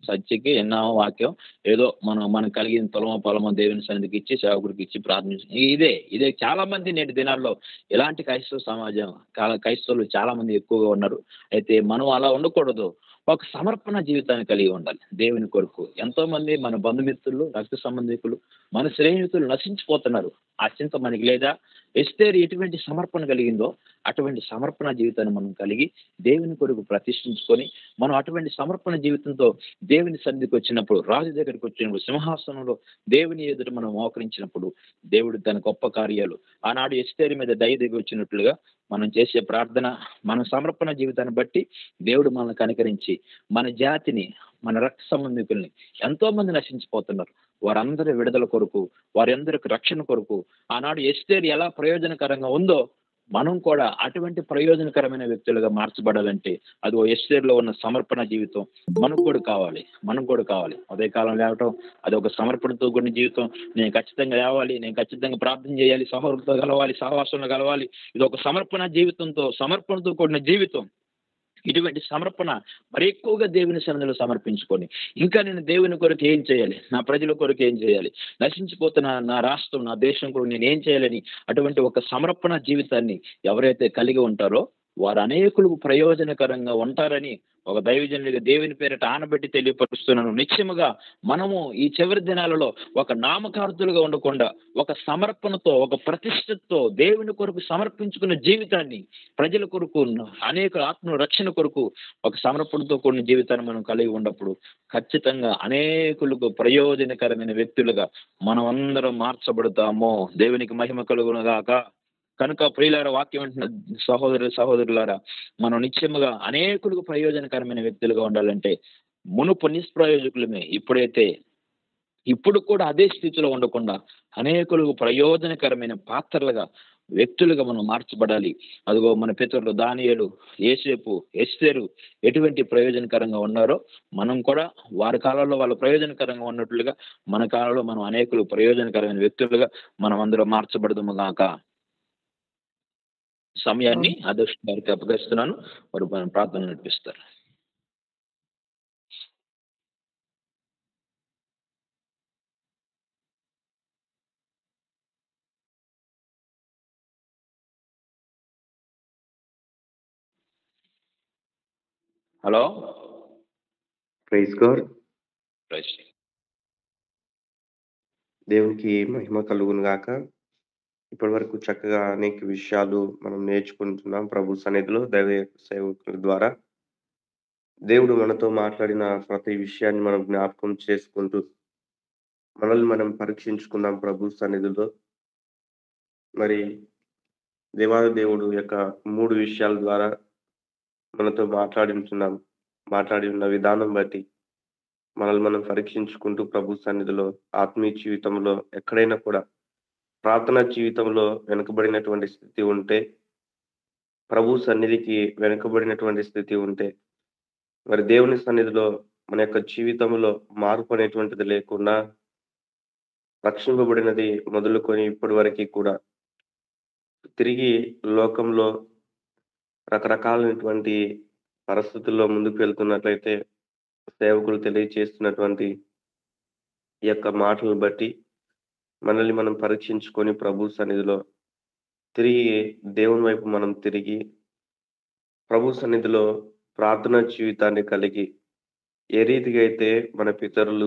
సత్యకి ఎన్నామో వాక్యం ఏదో మనం మనకు కలిగిన పొలమో పొలమో దేవుని సన్నిధికి ఇచ్చి సేవకుడికి ఇచ్చి ప్రార్థించి ఇదే ఇదే చాలా మంది నేటి దినాల్లో ఎలాంటి క్రైస్తవ సమాజం చాలా క్రైస్తవులు చాలా మంది ఎక్కువగా ఉన్నారు అయితే మనం అలా ఉండకూడదు ఒక సమర్పణ జీవితాన్ని కలిగి ఉండాలి దేవుని కొరకు ఎంతో మంది మన బంధుమిత్రులు రక్త సంబంధికులు మన స్నేహితులు నశించిపోతున్నారు ఆ చింత మనకి లేదా ఎస్తేరు ఎటువంటి సమర్పణ కలిగిందో అటువంటి సమర్పణ జీవితాన్ని మనం కలిగి దేవుని కొరకు ప్రతిష్ఠించుకొని మనం అటువంటి సమర్పణ జీవితంతో దేవుని సన్నిధికి వచ్చినప్పుడు రాజు దగ్గరికి వచ్చినప్పుడు సింహాసనంలో దేవుని ఎదుట మనం మోకరించినప్పుడు దేవుడు తన గొప్ప కార్యాలు ఆనాడు ఎస్తేరి మీద దయ దిగి వచ్చినట్లుగా మనం చేసే ప్రార్థన మన సమర్పణ జీవితాన్ని బట్టి దేవుడు మనల్ని కనికరించి మన జాతిని మన రక్త సంబంధికుల్ని ఎంతో మంది నశించిపోతున్నారు వారందరి విడుదల కొరకు వారందరికి రక్షణ కొరకు ఆనాడు ఎస్తేరు ఎలా ప్రయోజనకరంగా ఉందో మనం కూడా అటువంటి ప్రయోజనకరమైన వ్యక్తులుగా మార్చబడాలంటే అది ఓ ఎస్టేర్లో ఉన్న సమర్పణ జీవితం మనకు కూడా కావాలి మనకు కూడా కావాలి అదే కాలం లేవటం అది ఒక సమర్పణతో కూడిన జీవితం నేను ఖచ్చితంగా లేవాలి నేను ఖచ్చితంగా ప్రార్థన చేయాలి సహోదరులతో కలవాలి సహవాసంలో కలవాలి ఇది ఒక సమర్పణ జీవితంతో సమర్పణతో కూడిన జీవితం ఇటువంటి సమర్పణ మరి ఎక్కువగా దేవుని సన్నిధిలో సమర్పించుకొని ఇంకా నేను దేవుని కొరకు ఏం చేయాలి నా ప్రజల కొరకు ఏం చేయాలి నశించిపోతున్న నా రాష్ట్రం నా దేశం కొరకు నేను ఏం చేయాలని అటువంటి ఒక సమర్పణ జీవితాన్ని ఎవరైతే కలిగి ఉంటారో వారు అనేకులకు ప్రయోజనకరంగా ఉంటారని ఒక దైవజనుడిగా దేవుని పేరిట ఆనబెట్టి తెలియపరుస్తున్నాను నిశ్చయముగా మనము ఈ చివరి దినాలలో ఒక నామకార్థులుగా ఉండకుండా ఒక సమర్పణతో ఒక ప్రతిష్టతో దేవుని కొరకు సమర్పించుకున్న జీవితాన్ని ప్రజల కొరకు అనేక ఆత్మ రక్షణ కొరకు ఒక సమర్పణతో కూడిన జీవితాన్ని మనం కలిగి ఉన్నప్పుడు ఖచ్చితంగా అనేకులకు ప్రయోజనకరమైన వ్యక్తులుగా మనం అందరం మార్చబడతాము దేవునికి మహిమ కలుగునగాక కనుక ప్రియులార వాక్యం అంటున్న సహోదరు సహోదరులారా మనం నిత్యముగా అనేకులకు ప్రయోజనకరమైన వ్యక్తులుగా ఉండాలంటే మునుపు నిష్ప్రయోజకులమే ఇప్పుడైతే ఇప్పుడు కూడా అదే స్థితిలో ఉండకుండా అనేకులకు ప్రయోజనకరమైన పాత్రలుగా వ్యక్తులుగా మనం మార్చబడాలి అదిగో మన పితరులు దానియేలు ఏసేపు ఎస్తేరు ఎటువంటి ప్రయోజనకరంగా ఉన్నారో మనం కూడా వారి కాలంలో వాళ్ళ ప్రయోజనకరంగా ఉన్నట్లుగా మన కాలంలో మనం అనేకులు ప్రయోజనకరమైన వ్యక్తులుగా మనం అందరూ మార్చబడదుము గాక సమయాన్ని అదృష్ట గారికి అప్పగిస్తున్నాను వారు మన ప్రార్థన నడిపిస్తారు హలో ప్రైజ్ గాడ్ ప్రైజ్ దేవునికి మహిమ కలుగును గాక ఇప్పటి వరకు చక్కగా అనేక విషయాలు మనం నేర్చుకుంటున్నాం ప్రభు సన్నిధిలో దైవ సేవకుల ద్వారా దేవుడు మనతో మాట్లాడిన ప్రతి విషయాన్ని మనం జ్ఞాపకం చేసుకుంటూ మనల్ని మనం పరీక్షించుకుందాం ప్రభు సన్నిధిలో మరి దేవాది దేవుడు యొక్క మూడు విషయాల ద్వారా మనతో మాట్లాడించున్నాం మాట్లాడి ఉన్న విధానం బట్టి మనల్ని మనం పరీక్షించుకుంటూ ప్రభు సన్నిధిలో ఆత్మీయ జీవితంలో ఎక్కడైనా కూడా ప్రార్థన జీవితంలో వెనుకబడినటువంటి స్థితి ఉంటే ప్రభు సన్నిధికి వెనుకబడినటువంటి స్థితి ఉంటే మరి దేవుని సన్నిధిలో మన యొక్క జీవితంలో మార్పు అనేటువంటిది లేకుండా రక్షింపబడినది మొదలుకొని ఇప్పటి వరకు కూడా తిరిగి లోకంలో రకరకాలైనటువంటి పరిస్థితుల్లో ముందుకు వెళ్తున్నట్లయితే సేవకులు తెలియచేస్తున్నటువంటి ఈ యొక్క మాటలను బట్టి మనల్ని మనం పరీక్షించుకొని ప్రభు సన్నిధిలో తిరిగి దేవుని వైపు మనం తిరిగి ప్రభు సన్నిధిలో ప్రార్థనా జీవితాన్ని కలిగి ఏ రీతిగా అయితే మన పితరులు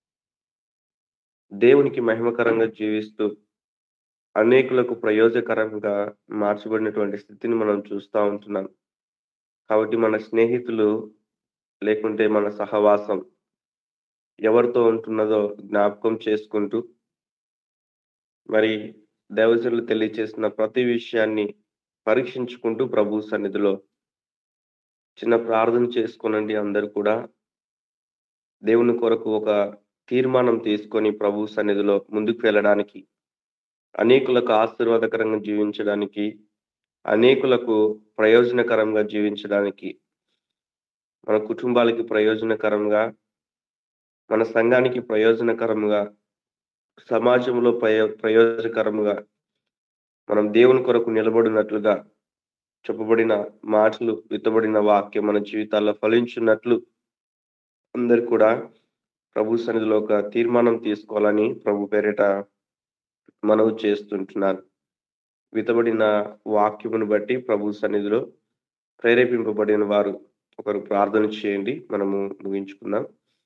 దేవునికి మహిమకరంగా జీవిస్తూ అనేకులకు ప్రయోజకరంగా మార్చబడినటువంటి స్థితిని మనం చూస్తూ ఉంటున్నాం కాబట్టి మన స్నేహితులు లేకుంటే మన సహవాసం ఎవరితో ఉంటున్నదో జ్ఞాపకం చేసుకుంటూ మరి దైవజనులు తెలియచేసిన ప్రతి విషయాన్ని పరీక్షించుకుంటూ ప్రభు సన్నిధిలో చిన్న ప్రార్థన చేసుకునండి అందరు కూడా దేవుని కొరకు ఒక తీర్మానం తీసుకొని ప్రభు సన్నిధిలో ముందుకు వెళ్ళడానికి అనేకులకు ఆశీర్వాదకరంగా జీవించడానికి అనేకులకు ప్రయోజనకరంగా జీవించడానికి మన కుటుంబాలకి ప్రయోజనకరంగా మన సంఘానికి ప్రయోజనకరంగా సమాజంలో ప్రయో ప్రయోజనకరంగా మనం దేవుని కొరకు నిలబడినట్లుగా చెప్పబడిన మాటలు విత్తబడిన వాక్యం మన జీవితాల్లో ఫలించున్నట్లు అందరు కూడా ప్రభు సన్నిధిలో ఒక తీర్మానం తీసుకోవాలని ప్రభు పేరిట మనవి చేస్తుంటున్నాను వితబడిన వాక్యమును బట్టి ప్రభు సన్నిధిలో ప్రేరేపింపబడిన వారు ఒకరు ప్రార్థన చేయండి మనము ముగించుకుందాం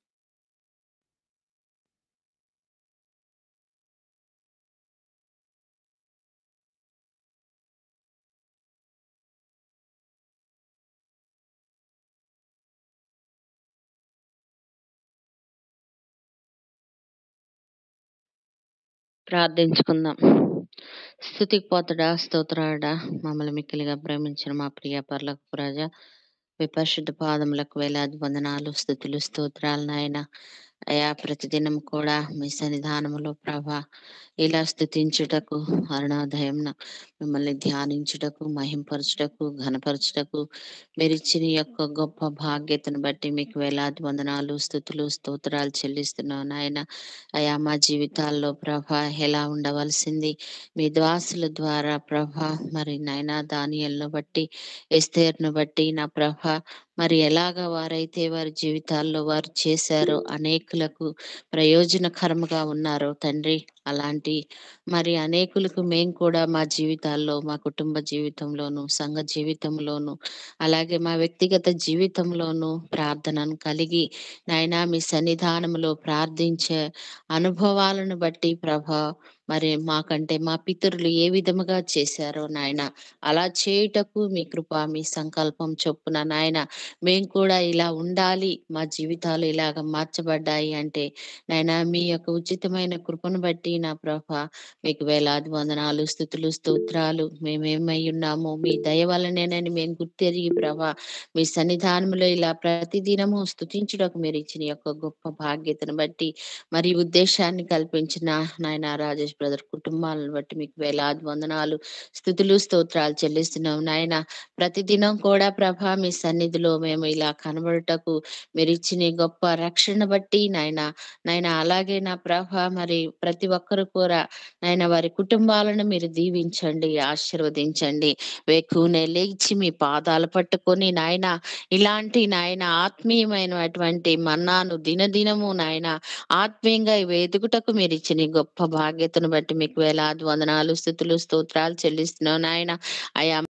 ప్రార్థించుకుందాం స్థుతికి పోతడా స్తోత్రాడా మమ్మల్ని మిక్కిలిగా ప్రేమించిన మా ప్రియ పర్లకు రాజా విపరిశుద్ధ పాదములకు వేలాది వందనాలు స్థుతులు స్తోత్రాలు నాయన అయా ప్రతిదినం కూడా మీ సన్నిధానములో ప్రభా ఇలా స్థుతించుటకు అరుణోదయం మిమ్మల్ని ధ్యానించుటకు మహింపరచుటకు ఘనపరచుటకు మీరు ఇచ్చిన ఈ యొక్క గొప్ప భాగ్యతను బట్టి మీకు వేలాది వందనాలు స్థుతులు స్తోత్రాలు చెల్లిస్తున్నాను నాయన అయా మా జీవితాల్లో ప్రభ ఎలా ఉండవలసింది మీ ద్వాసుల ద్వారా ప్రభ మరి నాయన దానియలను బట్టి ఎస్తేర్ను బట్టి నా ప్రభ మరి ఎలాగ వారైతే వారి జీవితాల్లో వారు చేశారో అనేకులకు ప్రయోజనకరముగా ఉన్నారో తండ్రి అలాంటి మరి అనేకులకు మేము కూడా మా జీవితాల్లో మా కుటుంబ జీవితంలోను సంఘ జీవితంలోను అలాగే మా వ్యక్తిగత జీవితంలోను ప్రార్థనను కలిగి నాయనా మీ సన్నిధానంలో ప్రార్థించే అనుభవాలను బట్టి ప్రభ మరి మాకంటే మా పితరులు ఏ విధముగా చేశారో నాయన అలా చేయుటకు మీ కృప మీ సంకల్పం చొప్పున నాయన మేము కూడా ఇలా ఉండాలి మా జీవితాలు ఇలాగ మార్చబడ్డాయి అంటే నాయన మీ యొక్క ఉచితమైన కృపను బట్టి నా ప్రభ మీకు వేలాది వందనాలు స్థుతులు స్తోత్రాలు మేమేమై ఉన్నామో మీ దయ వలనేనని మేము గుర్తెరిగి ప్రభ మీ సన్నిధానంలో ఇలా ప్రతిదినము స్థుతించుటకు మీరు ఇచ్చిన యొక్క గొప్ప బాధ్యతను బట్టి మరి ఉద్దేశాన్ని కల్పించిన నాయన రాజేష్ బ్రదర్ కుటుంబాలను బట్టి మీకు వేలాది వందనాలు స్థుతులు స్తోత్రాలు చెల్లిస్తున్నాం నాయన ప్రతిదినం కూడా ప్రభ మీ సన్నిధిలో మేము ఇలా కనబడుటకు మీరు ఇచ్చిన ఈ గొప్ప రక్షణ బట్టి నాయన నాయన అలాగే నా ప్రభ మరి ప్రతి ఒక్కరు కూడా నాయన వారి కుటుంబాలను మీరు దీవించండి ఆశీర్వదించండి వేకునే లేచి మీ పాదాలు పట్టుకొని నాయన ఇలాంటి నాయన ఆత్మీయమైనటువంటి మన్నాను దినదినము నాయన ఆత్మీయంగా ఇవి ఎదుగుటకు మీరు ఇచ్చిన ఈ గొప్ప బాధ్యతను బట్టి మీకు వేలాది వందనాలు స్థుతులు స్తోత్రాలు చెల్లిస్తున్నావు నాయన అయా